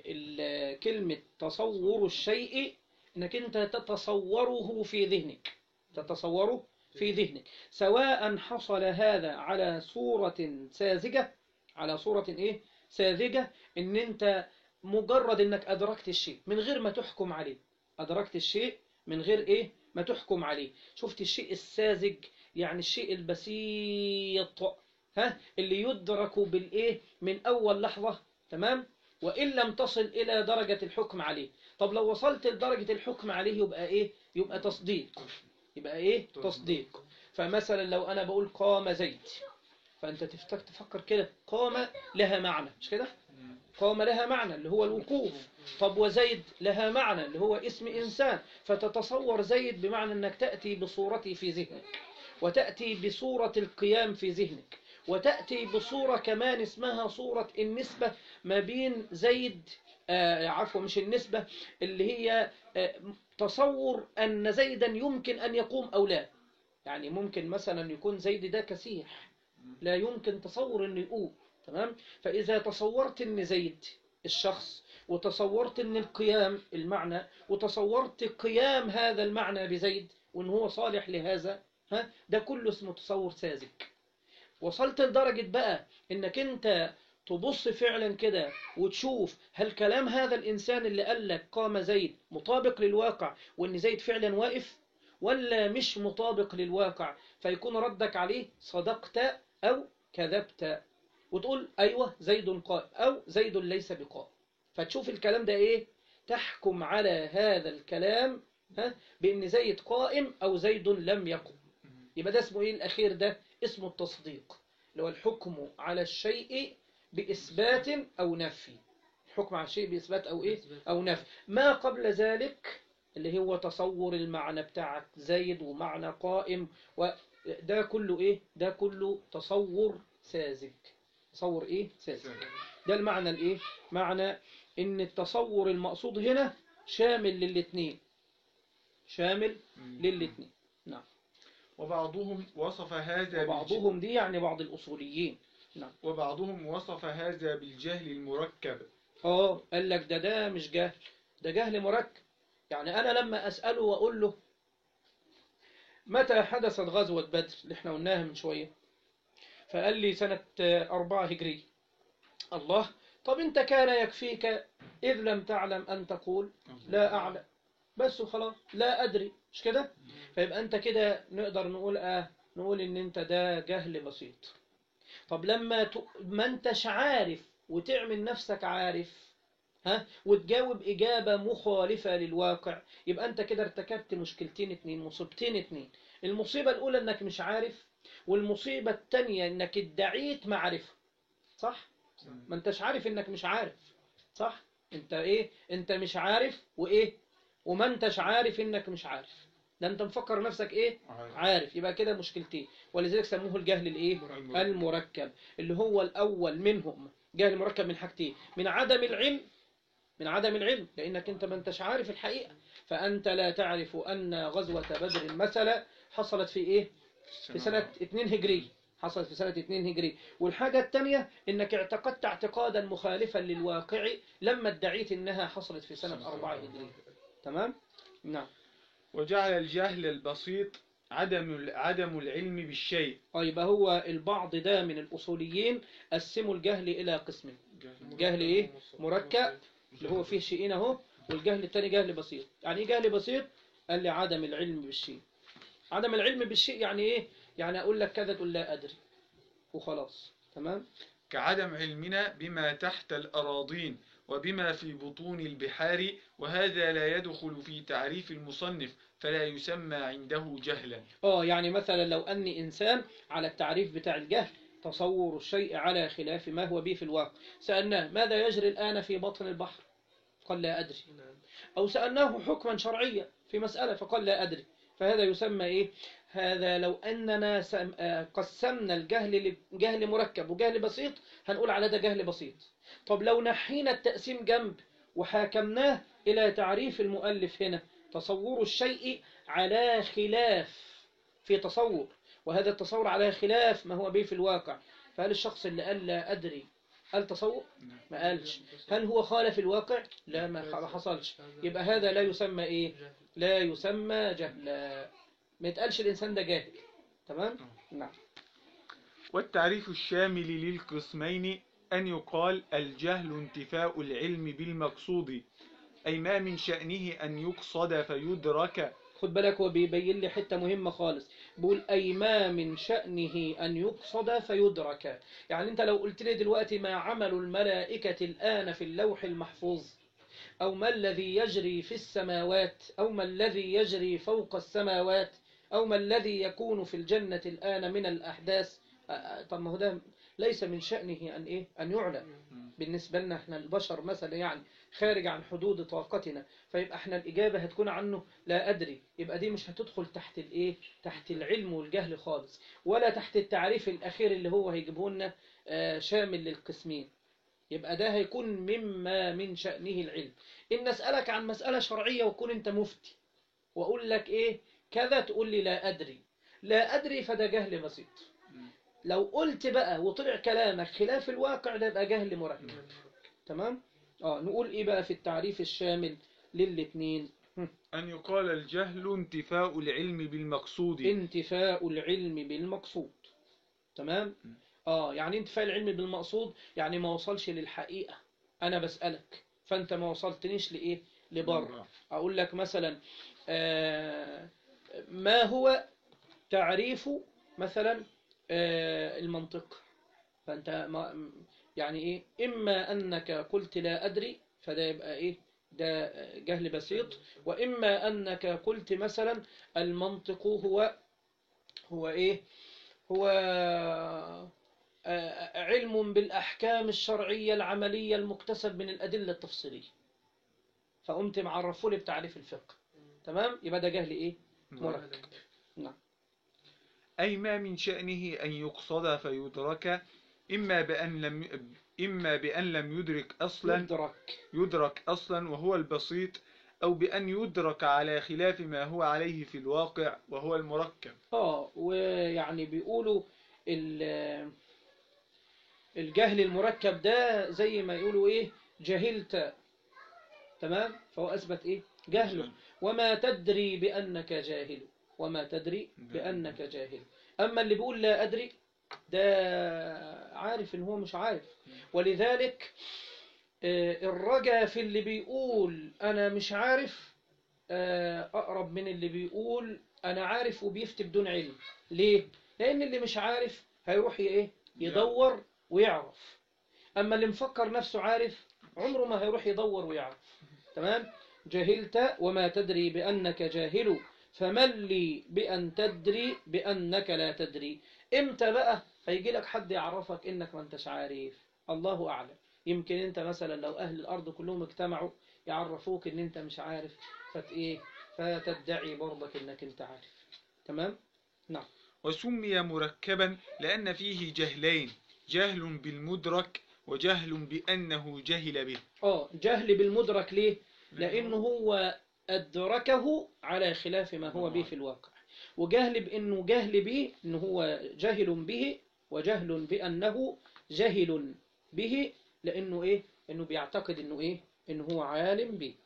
ال- كلمة تصور الشيء انك انت تتصوره في ذهنك تتصوره في ذهنك سواء حصل هذا على صورة ساذجة على صورة ايه ساذجة ان انت مجرد انك ادركت الشيء من غير ما تحكم عليه ادركت الشيء من غير ايه ما تحكم عليه شفت الشيء الساذج يعني الشيء البسيط ها اللي يدرك بالايه من اول لحظة تمام وان لم تصل الى درجة الحكم عليه طب لو وصلت لدرجة الحكم عليه يبقى ايه يبقى تصديق يبقى ايه تصديق فمثلا لو انا بقول قام زيد فانت تفتك تفكر كده قام لها معنى مش كده قام لها معنى اللي هو الوقوف طب وزيد لها معنى اللي هو اسم إنسان فتتصور زيد بمعنى أنك تأتي بصورته في ذهنك وتأتي بصورة القيام في ذهنك وتأتي بصورة كمان اسمها صورة النسبة ما بين زيد آه عفوا مش النسبة اللي هي آه تصور أن زيدا يمكن أن يقوم أو لا يعني ممكن مثلا يكون زيد ده كسيح لا يمكن تصور أنه يقوم تمام فإذا تصورت أن زيد الشخص وتصورت أن القيام المعنى وتصورت قيام هذا المعنى بزيد وأن هو صالح لهذا ها ده كله اسمه تصور ساذج وصلت لدرجة بقى أنك أنت تبص فعلا كده وتشوف هل كلام هذا الإنسان اللي قال لك قام زيد مطابق للواقع وأن زيد فعلا واقف ولا مش مطابق للواقع فيكون ردك عليه صدقت أو كذبت وتقول أيوة زيد قائم أو زيد ليس بقائم فتشوف الكلام ده إيه تحكم على هذا الكلام ها بأن زيد قائم أو زيد لم يقم يبقى ده اسمه إيه الأخير ده اسمه التصديق اللي هو الحكم على الشيء بإثبات أو نفي الحكم على الشيء بإثبات أو إيه أو نفي ما قبل ذلك اللي هو تصور المعنى بتاعك زيد ومعنى قائم وده كله إيه ده كله تصور ساذج تصور إيه ساذج ده المعنى الإيه معنى إن التصور المقصود هنا شامل للاثنين شامل للاثنين نعم وبعضهم وصف هذا بالج- بعضهم دي يعني بعض الأصوليين نعم وبعضهم وصف هذا بالجهل المركب اه قال لك ده ده مش جهل ده جهل مركب يعني أنا لما أسأله وأقول له متى حدثت غزوة بدر اللي احنا قلناها من شوية فقال لي سنة آه، أربعة هجري الله طب انت كان يكفيك إذ لم تعلم أن تقول لا أعلم بس وخلاص لا أدري مش كده فيبقى أنت كده نقدر نقول آه نقول إن أنت ده جهل بسيط طب لما ت... ما أنتش عارف وتعمل نفسك عارف ها وتجاوب إجابة مخالفة للواقع يبقى أنت كده ارتكبت مشكلتين اتنين مصيبتين اتنين المصيبة الأولى إنك مش عارف والمصيبة التانية إنك ادعيت معرفة صح؟ ما أنتش عارف إنك مش عارف صح؟ أنت إيه؟ أنت مش عارف وإيه؟ وما أنتش عارف إنك مش عارف ده أنت مفكر نفسك إيه؟ عارف يبقى كده مشكلتين ولذلك سموه الجهل الإيه؟ المركب اللي هو الأول منهم جهل مركب من حاجتين من عدم العلم من عدم العلم لأنك أنت ما أنتش عارف الحقيقة فأنت لا تعرف أن غزوة بدر مثلا حصلت في إيه في سنة 2 هجري حصلت في سنة 2 هجري والحاجة الثانية أنك اعتقدت اعتقادا مخالفا للواقع لما ادعيت أنها حصلت في سنة 4 هجري تمام نعم وجعل الجهل البسيط عدم عدم العلم بالشيء طيب هو البعض ده من الأصوليين قسموا الجهل إلى قسمين جهل إيه مركب اللي هو فيه شيئين اهو والجهل التاني جهل بسيط يعني ايه جهل بسيط قال لي عدم العلم بالشيء عدم العلم بالشيء يعني ايه يعني اقول لك كذا تقول لا ادري وخلاص تمام كعدم علمنا بما تحت الأراضين وبما في بطون البحار وهذا لا يدخل في تعريف المصنف فلا يسمى عنده جهلا اه يعني مثلا لو اني انسان على التعريف بتاع الجهل تصور الشيء على خلاف ما هو به في الواقع سألناه ماذا يجري الآن في بطن البحر قال لا أدري نعم أو سألناه حكما شرعيا في مسألة فقال لا أدري فهذا يسمى إيه هذا لو أننا سم- آه، قسمنا الجهل لجهل مركب وجهل بسيط هنقول على ده جهل بسيط طب لو نحينا التقسيم جنب وحاكمناه إلى تعريف المؤلف هنا تصور الشيء على خلاف في تصور وهذا التصور على خلاف ما هو به في الواقع فهل الشخص اللي قال لا أدري قال تصور ما قالش هل هو خالف الواقع لا ما ما حصلش يبقى هذا لا يسمى إيه جهل. لا يسمى جهلا ما يتقالش الإنسان ده جاهل تمام نعم والتعريف الشامل للقسمين أن يقال الجهل انتفاء العلم بالمقصود أي ما من شأنه أن يقصد فيدرك خد بالك هو بيبين لي حتة مهمة خالص بيقول أي ما من شأنه أن يقصد فيدرك يعني أنت لو قلت لي دلوقتي ما عمل الملائكة الآن في اللوح المحفوظ أو ما الذي يجري في السماوات أو ما الذي يجري فوق السماوات أو ما الذي يكون في الجنة الآن من الأحداث آه، آه، طب ما هو ده ليس من شأنه أن إيه أن يعلم بالنسبة لنا احنا البشر مثلا يعني خارج عن حدود طاقتنا فيبقى احنا الإجابة هتكون عنه لا أدري يبقى دي مش هتدخل تحت الإيه تحت العلم والجهل خالص ولا تحت التعريف الأخير اللي هو هيجيبه لنا آه، شامل للقسمين يبقى ده هيكون مما من شأنه العلم إن أسألك عن مسألة شرعية وكون أنت مفتي وأقول لك إيه كذا تقول لي لا أدري لا أدري فده جهل بسيط لو قلت بقى وطلع كلامك خلاف الواقع ده يبقى جهل مركب تمام اه نقول ايه بقى في التعريف الشامل للاتنين أن يقال الجهل انتفاء العلم بالمقصود انتفاء العلم بالمقصود تمام اه يعني انتفاء العلم بالمقصود يعني ما وصلش للحقيقة انا بسألك فانت ما وصلتنيش لايه لبره اقول لك مثلا آه ما هو تعريف مثلا آه المنطق فانت ما يعني ايه اما انك قلت لا ادري فده يبقى ايه ده جهل بسيط واما انك قلت مثلا المنطق هو هو ايه هو آه، علم بالاحكام الشرعيه العمليه المكتسب من الادله التفصيليه فقمت معرفه لي بتعريف الفقه تمام يبقى ده جهل ايه مركب أي ما من شأنه أن يقصد فيدرك إما بأن لم إما بأن لم يدرك أصلا يدرك يدرك أصلا وهو البسيط أو بأن يدرك على خلاف ما هو عليه في الواقع وهو المركب اه ويعني بيقولوا ال- الجهل المركب ده زي ما يقولوا ايه جهلت تمام فهو اثبت ايه جهله وما تدري بانك جاهل وما تدري بانك جاهل اما اللي بيقول لا ادري ده عارف ان هو مش عارف ولذلك آه، الرجا في اللي بيقول انا مش عارف آه، اقرب من اللي بيقول انا عارف وبيفتي بدون علم ليه لان اللي مش عارف هيروح ي- ايه يدور ويعرف اما اللي مفكر نفسه عارف عمره ما هيروح يدور ويعرف تمام جهلت وما تدري بانك جاهل فمن لي بان تدري بانك لا تدري امتى بقى هيجي لك حد يعرفك انك ما انتش عارف الله اعلم يمكن انت مثلا لو اهل الارض كلهم اجتمعوا يعرفوك ان انت مش عارف فت ايه فتدعي برضك انك انت عارف تمام وسمي مركبا لأن فيه جهلين جهل بالمدرك وجهل بأنه جهل به اه جهل بالمدرك ليه لانه هو ادركه على خلاف ما هو به في الواقع وجهل بانه جهل به انه هو جاهل به وجهل بانه جاهل به لانه ايه انه بيعتقد انه ايه انه هو عالم به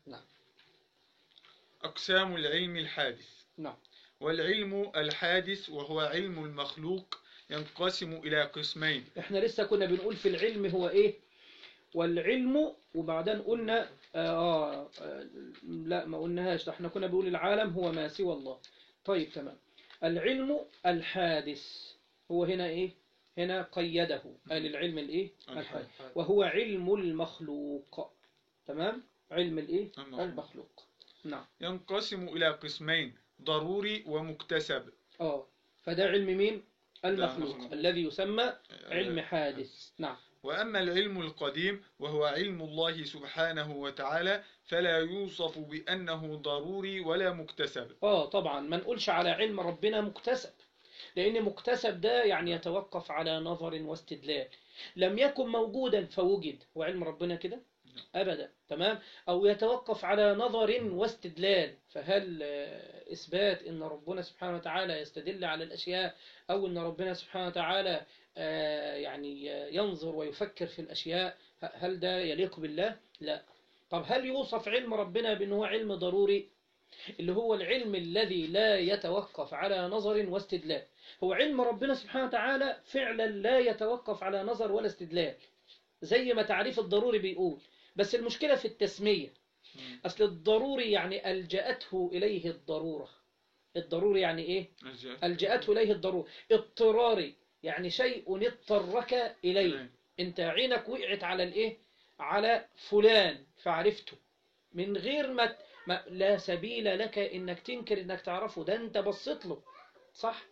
أقسام العلم الحادث نعم والعلم الحادث وهو علم المخلوق ينقسم إلى قسمين احنا لسه كنا بنقول في العلم هو ايه والعلم وبعدين قلنا آه, آه لا ما قلناهاش ده احنا كنا بنقول العالم هو ما سوى الله طيب تمام العلم الحادث هو هنا ايه هنا قيده قال العلم الايه الحادث وهو علم المخلوق تمام علم الايه المخلوق. المخلوق نعم ينقسم إلى قسمين ضروري ومكتسب اه فده علم مين المخلوق نعم. الذي يسمى علم حادث نعم وأما العلم القديم وهو علم الله سبحانه وتعالى فلا يوصف بأنه ضروري ولا مكتسب اه طبعا ما نقولش على علم ربنا مكتسب لأن مكتسب ده يعني يتوقف على نظر واستدلال لم يكن موجودا فوجد وعلم ربنا كده أبدا تمام أو يتوقف على نظر واستدلال فهل آه، إثبات أن ربنا سبحانه وتعالى يستدل على الأشياء أو أن ربنا سبحانه وتعالى آه، يعني آه، ينظر ويفكر في الأشياء ه- هل ده يليق بالله؟ لا طب هل يوصف علم ربنا بأنه هو علم ضروري اللي هو العلم الذي لا يتوقف على نظر واستدلال هو علم ربنا سبحانه وتعالى فعلا لا يتوقف على نظر ولا استدلال زي ما تعريف الضروري بيقول بس المشكلة في التسمية أصل الضروري يعني ألجأته إليه الضرورة الضروري يعني إيه؟ ألجأته إليه الضرورة اضطراري يعني شيء اضطرك إليه أنت عينك وقعت على الإيه؟ على فلان فعرفته من غير ما, ما لا سبيل لك إنك تنكر إنك تعرفه ده أنت بصيت له صح؟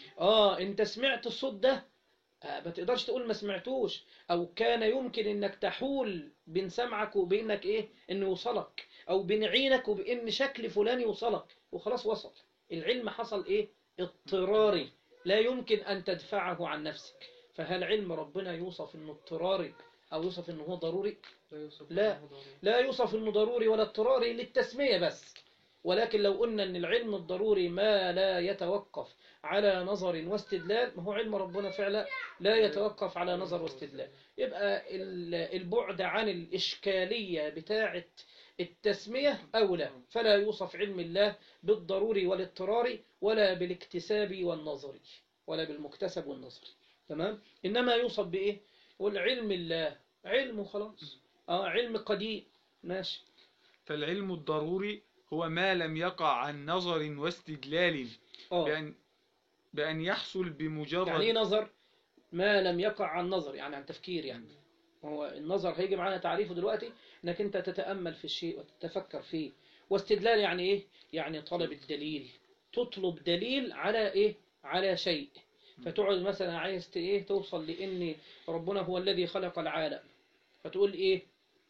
آه أنت سمعت الصوت ده آه ما تقدرش تقول ما سمعتوش أو كان يمكن إنك تحول بين سمعك وبينك إيه إنه يوصلك أو بين عينك وبإن شكل فلان يوصلك وخلاص وصل العلم حصل إيه اضطراري لا يمكن أن تدفعه عن نفسك فهل علم ربنا يوصف إنه اضطراري أو يوصف إنه هو ضروري لا يوصف لا. أنه ضروري. لا يوصف إنه ضروري ولا اضطراري للتسمية بس ولكن لو قلنا إن العلم الضروري ما لا يتوقف على نظر واستدلال ما هو علم ربنا فعلا لا يتوقف على نظر واستدلال يبقى ال- البعد عن الإشكالية بتاعة التسمية أولى فلا يوصف علم الله بالضروري والاضطراري ولا بالاكتساب والنظري ولا بالمكتسب والنظري تمام إنما يوصف بإيه والعلم الله علم خلاص آه علم قديم ماشي فالعلم الضروري هو ما لم يقع عن نظر واستدلال اه بأن, بأن يحصل بمجرد يعني ايه نظر ما لم يقع عن نظر يعني عن تفكير يعني هو النظر هيجي معانا تعريفه دلوقتي انك انت تتأمل في الشيء وتتفكر فيه واستدلال يعني ايه يعني طلب الدليل تطلب دليل على ايه على شيء فتقعد مثلا عايز ت- ايه توصل لان ربنا هو الذي خلق العالم فتقول ايه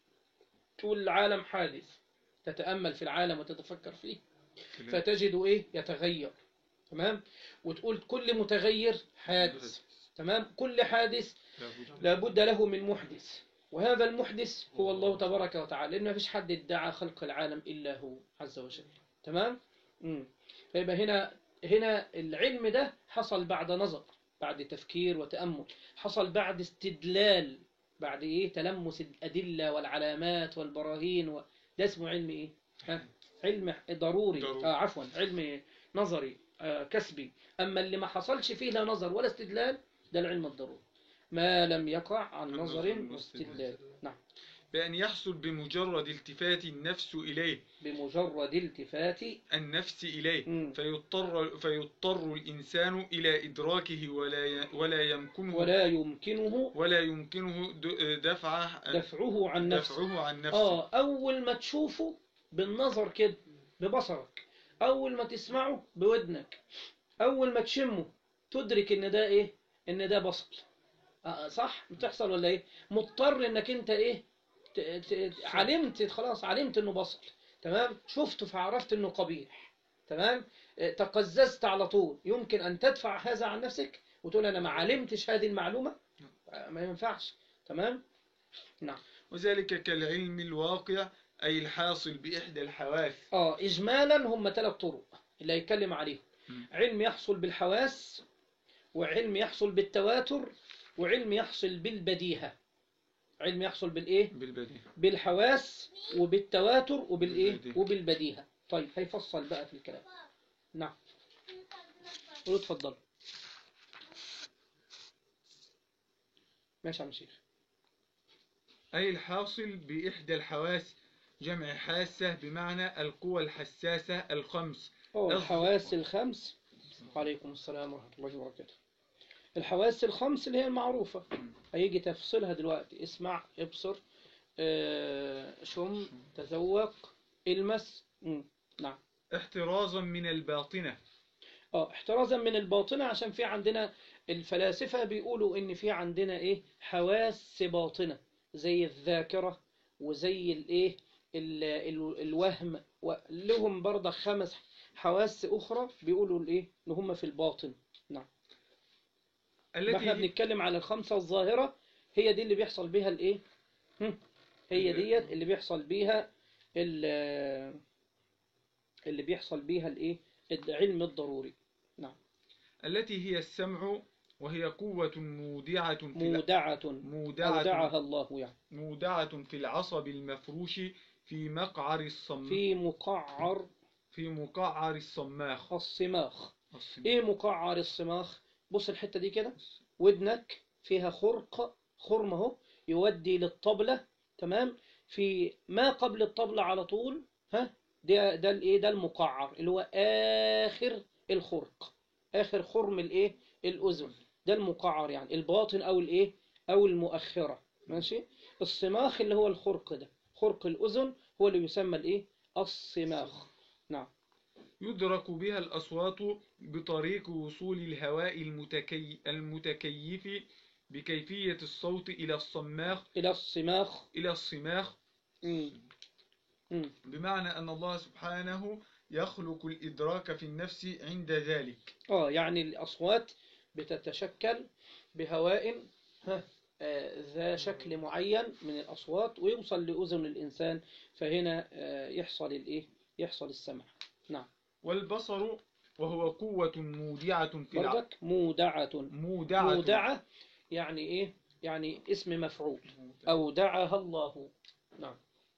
تقول العالم حادث تتأمل في العالم وتتفكر فيه فتجد ايه يتغير تمام وتقول كل متغير حادث تمام كل حادث لابد له من محدث وهذا المحدث هو الله تبارك وتعالى لأن ما فيش حد ادعى خلق العالم إلا هو عز وجل تمام مم. فيبقى هنا هنا العلم ده حصل بعد نظر بعد تفكير وتأمل حصل بعد استدلال بعد ايه تلمس الأدلة والعلامات والبراهين و... ده اسمه علم ايه ها؟ علم ضروري, ضروري. آه عفوا علم نظري آه كسبي أما اللي ما حصلش فيه لا نظر ولا استدلال ده العلم الضروري ما لم يقع عن عن نظر نظر واستدلال نعم بأن يحصل بمجرد التفات النفس إليه بمجرد التفات النفس إليه مم. فيضطر, فيضطر الإنسان إلى إدراكه ولا ي- ولا يمكنه ولا يمكنه ولا يمكنه د- دفعه دفعه عن نفسه دفعه عن نفسه اه اول ما تشوفه بالنظر كده ببصرك اول ما تسمعه بودنك اول ما تشمه تدرك ان ده ايه ان ده بصل آه صح بتحصل ولا ايه مضطر انك انت ايه ت- ت- علمت خلاص علمت انه بصل تمام شفته فعرفت انه قبيح تمام آه، تقززت على طول يمكن ان تدفع هذا عن نفسك وتقول انا ما علمتش هذه المعلومة آه، ما ينفعش تمام نعم وذلك كالعلم الواقع أي الحاصل بإحدى الحواس اه اجمالا هم ثلاث طرق اللي هيتكلم عليهم مم. علم يحصل بالحواس وعلم يحصل بالتواتر وعلم يحصل بالبديهة علم يحصل بالايه بالبديهة بالحواس وبالتواتر وبالايه بالبديهة. وبالبديهة طيب هيفصل بقى في الكلام نعم قول اتفضل ماشي يا عم شيخ أي الحاصل بإحدى الحواس جمع حاسة بمعنى القوى الحساسة الخمس أوه أصل- الحواس الخمس وعليكم السلام ورحمة الله وبركاته الحواس الخمس اللي هي المعروفة هيجي تفصلها دلوقتي اسمع ابصر آه، شم تذوق المس مم، نعم احترازا من الباطنة اه احترازا من الباطنة عشان في عندنا الفلاسفة بيقولوا ان في عندنا ايه حواس باطنة زي الذاكرة وزي الايه ال- ال- الوهم ولهم برضه خمس حواس اخرى بيقولوا الايه ان هم في الباطن احنا التي بنتكلم على الخمسة الظاهرة هي دي اللي بيحصل بيها الايه هم، هي ديت اللي بيحصل بيها ال- اللي بيحصل بيها الايه العلم الضروري التي هي السمع وهي قوة مودعة في الع- مودعة مودعة أودعها الله يعني مودعة في العصب المفروش في مقعر الصم في مقعر في مقعر الصماخ الصماخ الصماخ. ايه مقعر الصماخ بص الحتة دي كده ودنك فيها خرق خرم اهو يودي للطبلة تمام في ما قبل الطبلة على طول ها ده ده الايه ده المقعر اللي هو اخر الخرق اخر خرم الايه الاذن ده المقعر يعني الباطن او الايه او المؤخرة ماشي الصماخ اللي هو الخرق ده خرق الاذن هو اللي يسمى الايه الصماخ نعم يدرك بها الأصوات بطريق وصول الهواء المتكي... المتكيف بكيفية الصوت إلى الصماخ الى الصماخ إلى الصماخ مم. مم. بمعنى أن الله سبحانه يخلق الإدراك في النفس عند ذلك اه يعني الأصوات بتتشكل بهواء ها آه، ذا شكل معين من الأصوات ويوصل لأذن الإنسان فهنا آه، يحصل الإيه يحصل السمع نعم والبصر وهو قوة مودعة في الع... برضك مودعة مودعة مودعة يعني إيه يعني اسم مفعول أودعها الله نعم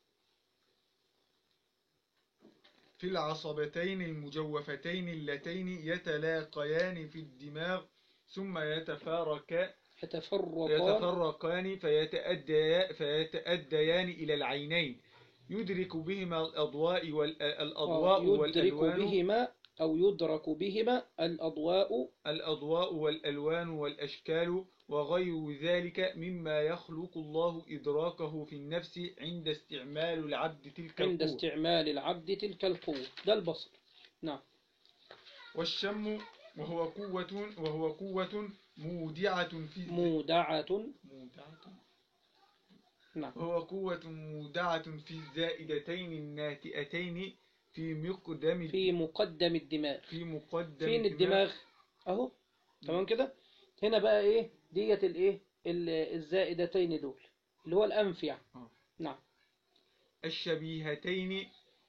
في العصبتين المجوفتين اللتين يتلاقيان في الدماغ ثم يتفارك يتفرقان يتفرقان فيتأديا فيتأديان إلى العينين يدرك بهما الأضواء والأضواء آه، يدرك والألوان بهما أو يدرك بهما الأضواء الأضواء والألوان والأشكال وغير ذلك مما يخلق الله إدراكه في النفس عند استعمال العبد تلك عند القوة استعمال العبد تلك القوة ده البصر نعم والشم وهو قوة وهو قوة مودعة في مودعة مودعة نعم وهو قوة مودعة في الزائدتين الناتئتين في مقدم في مقدم الدماغ في مقدم فين الدماغ اهو تمام كده هنا بقى ايه ديت الايه ال- الزائدتين دول اللي هو الانف يعني آه. نعم الشبيهتين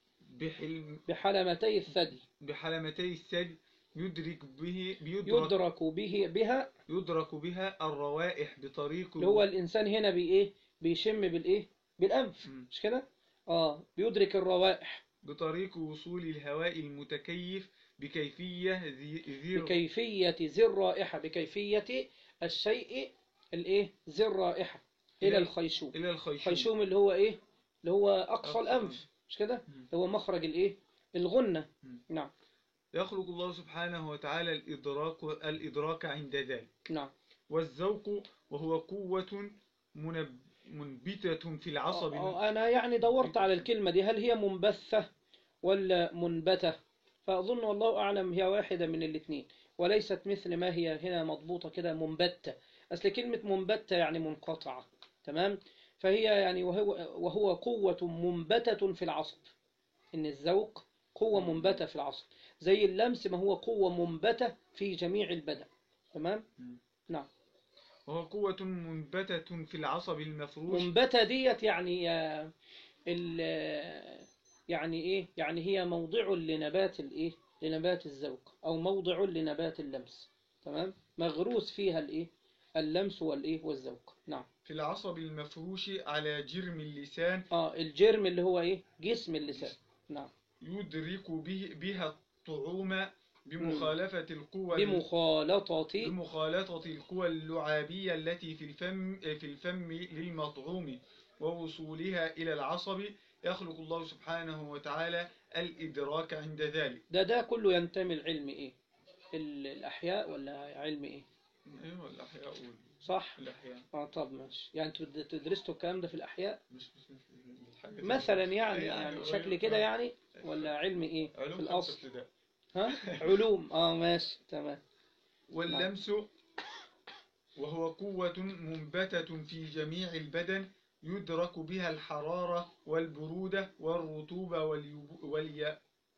بحلم بحلمتي الثدي بحلمتي الثدي يدرك به بيدرك يدرك به بها يدرك بها الروائح بطريق اللي هو الانسان هنا بايه بيشم بالايه بالانف مم. مش كده اه بيدرك الروائح بطريق وصول الهواء المتكيف بكيفية ذي ذي بكيفية ذي الرائحة بكيفية الشيء الايه ذي الرائحة الى إلى- الخيشوم إلى الخيشوم الخيشوم اللي هو ايه اللي هو اقصى أقصى الانف مش كده مم. اللي هو مخرج الايه الغنة مم. نعم يخلق الله سبحانه وتعالى الإدراك الإدراك عند ذلك نعم والذوق وهو قوة منب منبتة في العصب آه، آه، أنا يعني دورت على الكلمة دي هل هي منبثة ولا منبتة فأظن والله أعلم هي واحدة من الاثنين وليست مثل ما هي هنا مضبوطة كده منبتة أصل كلمة منبتة يعني منقطعة تمام فهي يعني وهو, وهو قوة منبتة في العصب إن الذوق قوة منبتة في العصب زي اللمس ما هو قوة منبتة في جميع البدن تمام نعم وهو قوة منبتة في العصب المفروش منبتة ديت يعني آه، ال آه، يعني ايه يعني هي موضع لنبات الايه لنبات الذوق او موضع لنبات اللمس تمام مغروس فيها الايه اللمس والايه والذوق نعم في العصب المفروش على جرم اللسان اه الجرم اللي هو ايه جسم اللسان نعم يدرك به بها الطعوم بمخالفة القوى بمخالطة بمخالطة القوى اللعابية التي في الفم في الفم للمطعوم ووصولها إلى العصب يخلق الله سبحانه وتعالى الإدراك عند ذلك ده ده كله ينتمي العلم ايه ال- الاحياء ولا علم ايه أيوة الأحياء صح والأحياء اه طب ماشي يعني انتوا بد- تدرسوا الكلام ده في الاحياء مش مش الحاجة دي. مثلا يعني يعني يعني قريب. شكل كده يعني ولا علم ايه علوم في خمسة الاصل ابتدائي ها علوم اه ماشي تمام واللمس وهو قوة منبتة في جميع البدن يدرك بها الحرارة والبرودة والرطوبة واليبو والي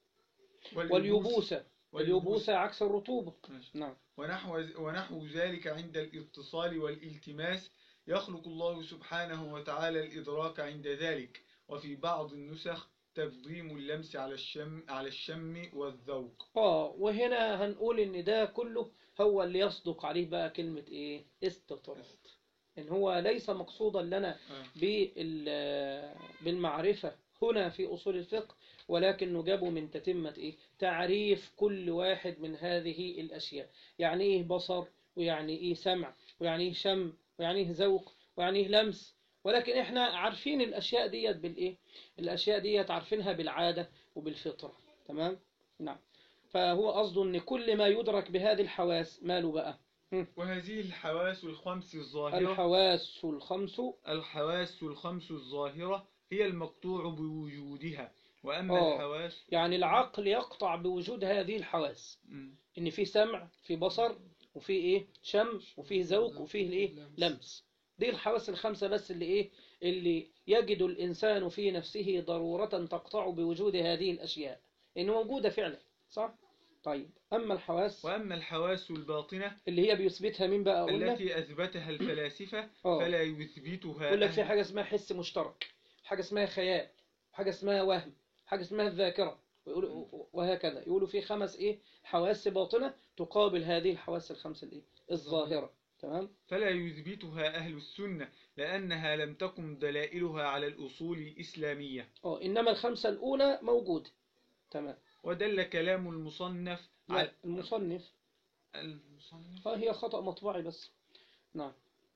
واليبوسة واليبوسة عكس الرطوبة ماشي. نعم ونحو, ونحو ذلك عند الاتصال والالتماس يخلق الله سبحانه وتعالى الإدراك عند ذلك وفي بعض النسخ تقديم اللمس على الشم على الشم والذوق اه وهنا هنقول ان ده كله هو اللي يصدق عليه بقى كلمة ايه استطراد ان هو ليس مقصودا لنا آه. بال- بالمعرفة هنا في أصول الفقه ولكن نجابه من تتمة إيه؟ تعريف كل واحد من هذه الأشياء يعني إيه بصر ويعني إيه سمع ويعني إيه شم ويعني إيه ذوق ويعني إيه لمس ولكن إحنا عارفين الأشياء ديت بالإيه الأشياء ديت عارفينها بالعادة وبالفطرة تمام نعم فهو قصده إن كل ما يدرك بهذه الحواس ماله بقى وهذه الحواس الخمس الظاهرة الحواس الخمس الحواس الخمس الظاهرة هي المقطوع بوجودها وأما آه. الحواس يعني العقل يقطع بوجود هذه الحواس مم. ان في سمع في بصر وفي ايه شم وفيه ذوق وفيه الايه لمس دي الحواس الخمسة بس اللي ايه اللي يجد الانسان في نفسه ضرورة تقطع بوجود هذه الاشياء ان موجودة فعلا صح طيب اما الحواس وأما الحواس الباطنة اللي هي بيثبتها مين بقى قلنا التي أثبتها الفلاسفة آه. فلا يثبتها يقول لك في أهل- حاجة اسمها حس مشترك حاجة اسمها خيال حاجة اسمها وهم حاجة اسمها الذاكرة ويقولوا وهكذا يقولوا في خمس ايه حواس باطنة تقابل هذه الحواس الخمسة الايه الظاهرة تمام فلا يثبتها أهل السنة لأنها لم تقم دلائلها على الأصول الإسلامية اه انما الخمسة الاولى موجودة تمام ودل كلام المصنف لا على المصنف المصنف اه هي خطأ مطبعي بس نعم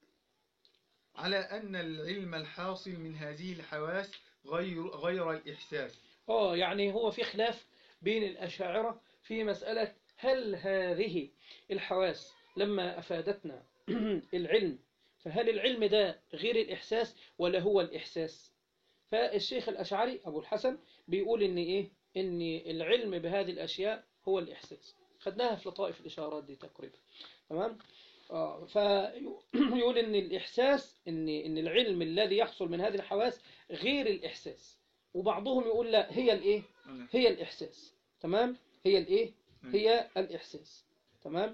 على أن العلم الحاصل من هذه الحواس غير غير الإحساس اه يعني هو في خلاف بين الأشاعرة في مسألة هل هذه الحواس لما أفادتنا العلم فهل العلم ده غير الإحساس ولا هو الإحساس فالشيخ الأشعري أبو الحسن بيقول إن إيه إن العلم بهذه الأشياء هو الإحساس خدناها في لطائف الإشارات دي تقريبا تمام آه فيقول إن الإحساس إن إن العلم الذي يحصل من هذه الحواس غير الإحساس وبعضهم يقول لا هي الإيه هي الإحساس تمام هي الإيه هي الإحساس تمام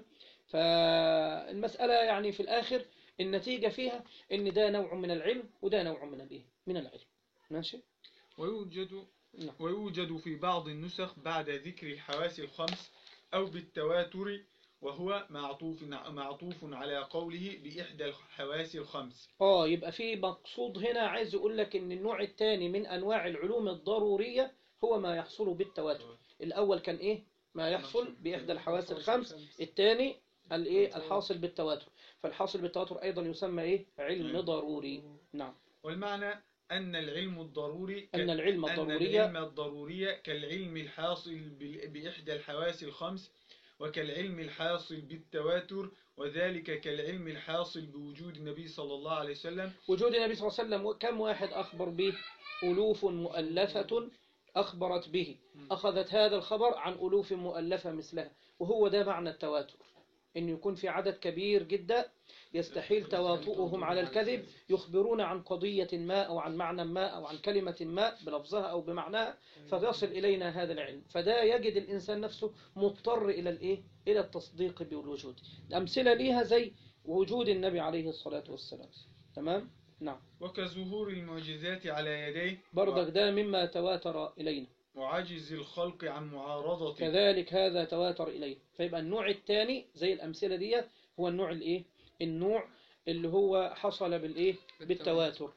فالمسألة يعني في الآخر النتيجة فيها إن ده نوع من العلم وده نوع من الإيه من العلم ماشي ويوجد نعم. ويوجد في بعض النسخ بعد ذكر الحواس الخمس أو بالتواتر وهو معطوف معطوف على قوله بإحدى الحواس الخمس اه يبقى في مقصود هنا عايز يقول لك ان النوع الثاني من انواع العلوم الضرورية هو ما يحصل بالتواتر الاول كان ايه ما يحصل باحدى الحواس الخمس الثاني الايه الحاصل بالتواتر فالحاصل بالتواتر ايضا يسمى ايه علم علم. ضروري نعم والمعنى أن العلم الضروري ك- ان العلم أن الضرورية العلم الضرورية كالعلم الحاصل بال- بإحدى الحواس الخمس وكالعلم الحاصل بالتواتر وذلك كالعلم الحاصل بوجود النبي صلى الله عليه وسلم وجود النبي صلى الله عليه وسلم كم واحد أخبر به ألوف مؤلفة أخبرت به أخذت هذا الخبر عن ألوف مؤلفة مثلها وهو ده معنى التواتر إن يكون في عدد كبير جدا يستحيل تواطؤهم على الكذب يخبرون عن قضية ما أو عن معنى ما أو عن كلمة ما بلفظها أو بمعناها فيصل إلينا هذا العلم فده يجد الإنسان نفسه مضطر إلى الإيه؟ إلى التصديق بالوجود الأمثلة ليها زي وجود النبي عليه الصلاة والسلام تمام؟ نعم وكظهور المعجزات على يديه برضك ده مما تواتر إلينا وعجز الخلق عن معارضته كذلك هذا تواتر إليه فيبقى النوع الثاني زي الأمثلة دي هو النوع الإيه النوع اللي هو حصل بالإيه بالتواتر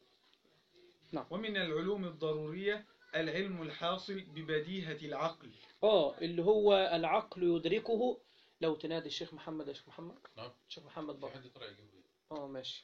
ومن العلوم الضرورية العلم الحاصل ببديهة العقل آه اللي هو العقل يدركه لو تنادي الشيخ محمد يا شيخ محمد نعم. الشيخ محمد بقى واحد يقرأ جنبي اه ماشي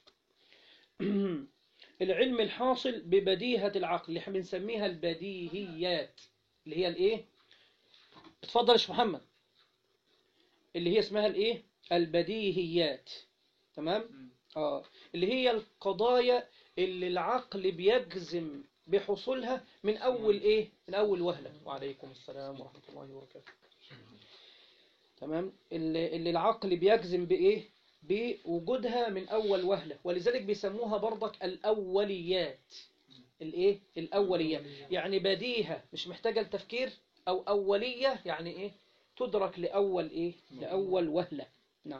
العلم الحاصل ببديهة العقل اللي احنا بنسميها البديهيات اللي هي الايه اتفضل يا شيخ محمد اللي هي اسمها الايه البديهيات تمام مم. اه اللي هي القضايا اللي العقل بيجزم بحصولها من اول ايه من اول وهلة وعليكم السلام ورحمة الله وبركاته تمام اللي, اللي العقل بيجزم بإيه بوجودها من أول وهلة ولذلك بيسموها برضك الأوليات الإيه الأوليات يعني بديهة مش محتاجة التفكير أو أولية يعني إيه تدرك لأول إيه لأول وهلة نعم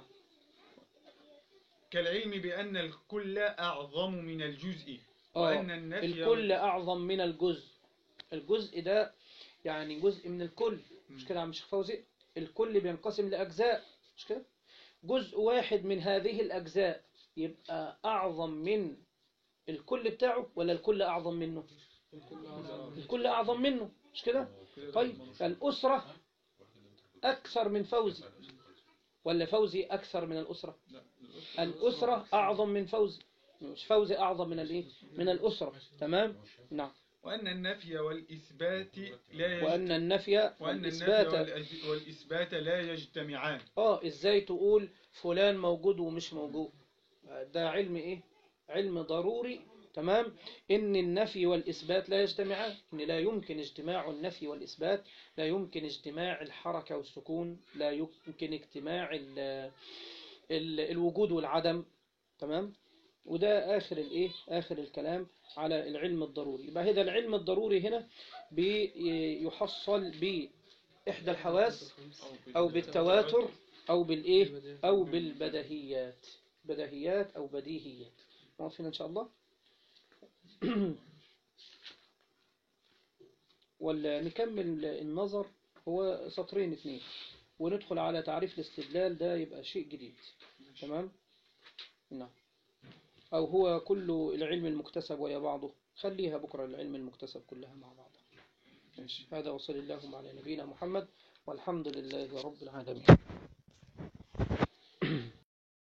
كالعلم بأن الكل أعظم من الجزء آه وأن النفي الكل أعظم من الجزء الجزء ده يعني جزء من الكل مش كده يا عم شيخ فوزي الكل بينقسم لأجزاء مش كده جزء واحد من هذه الأجزاء يبقى أعظم من الكل بتاعه ولا الكل أعظم منه الكل أعظم منه مش كده طيب الأسرة أكثر من فوزي ولا فوزي أكثر من الأسرة الأسرة أعظم من فوزي مش فوزي أعظم من الإيه من الأسرة تمام نعم وأن النفي والإثبات لا يج... وأن النفي وأن النفي والإثبات والأج- والإثبات لا يجتمعان اه ازاي تقول فلان موجود ومش موجود ده علم ايه علم ضروري تمام ان النفي والاثبات لا يجتمعان ان لا يمكن اجتماع النفي والاثبات لا يمكن اجتماع الحركه والسكون لا يمكن اجتماع ال ال الوجود والعدم تمام وده اخر الايه اخر الكلام على العلم الضروري يبقى هذا العلم الضروري هنا بيحصل باحدى الحواس أو بالتواتر أو بالإيه أو بالبدهيات بدهيات أو بديهيات موافقين إن شاء الله ولا نكمل النظر هو سطرين اثنين وندخل على تعريف الاستدلال ده يبقى شيء جديد تمام نعم أو هو كل العلم المكتسب ويا بعضه خليها بكرة العلم المكتسب كلها مع بعضها ماشي. هذا وصل اللهم على نبينا محمد والحمد لله رب العالمين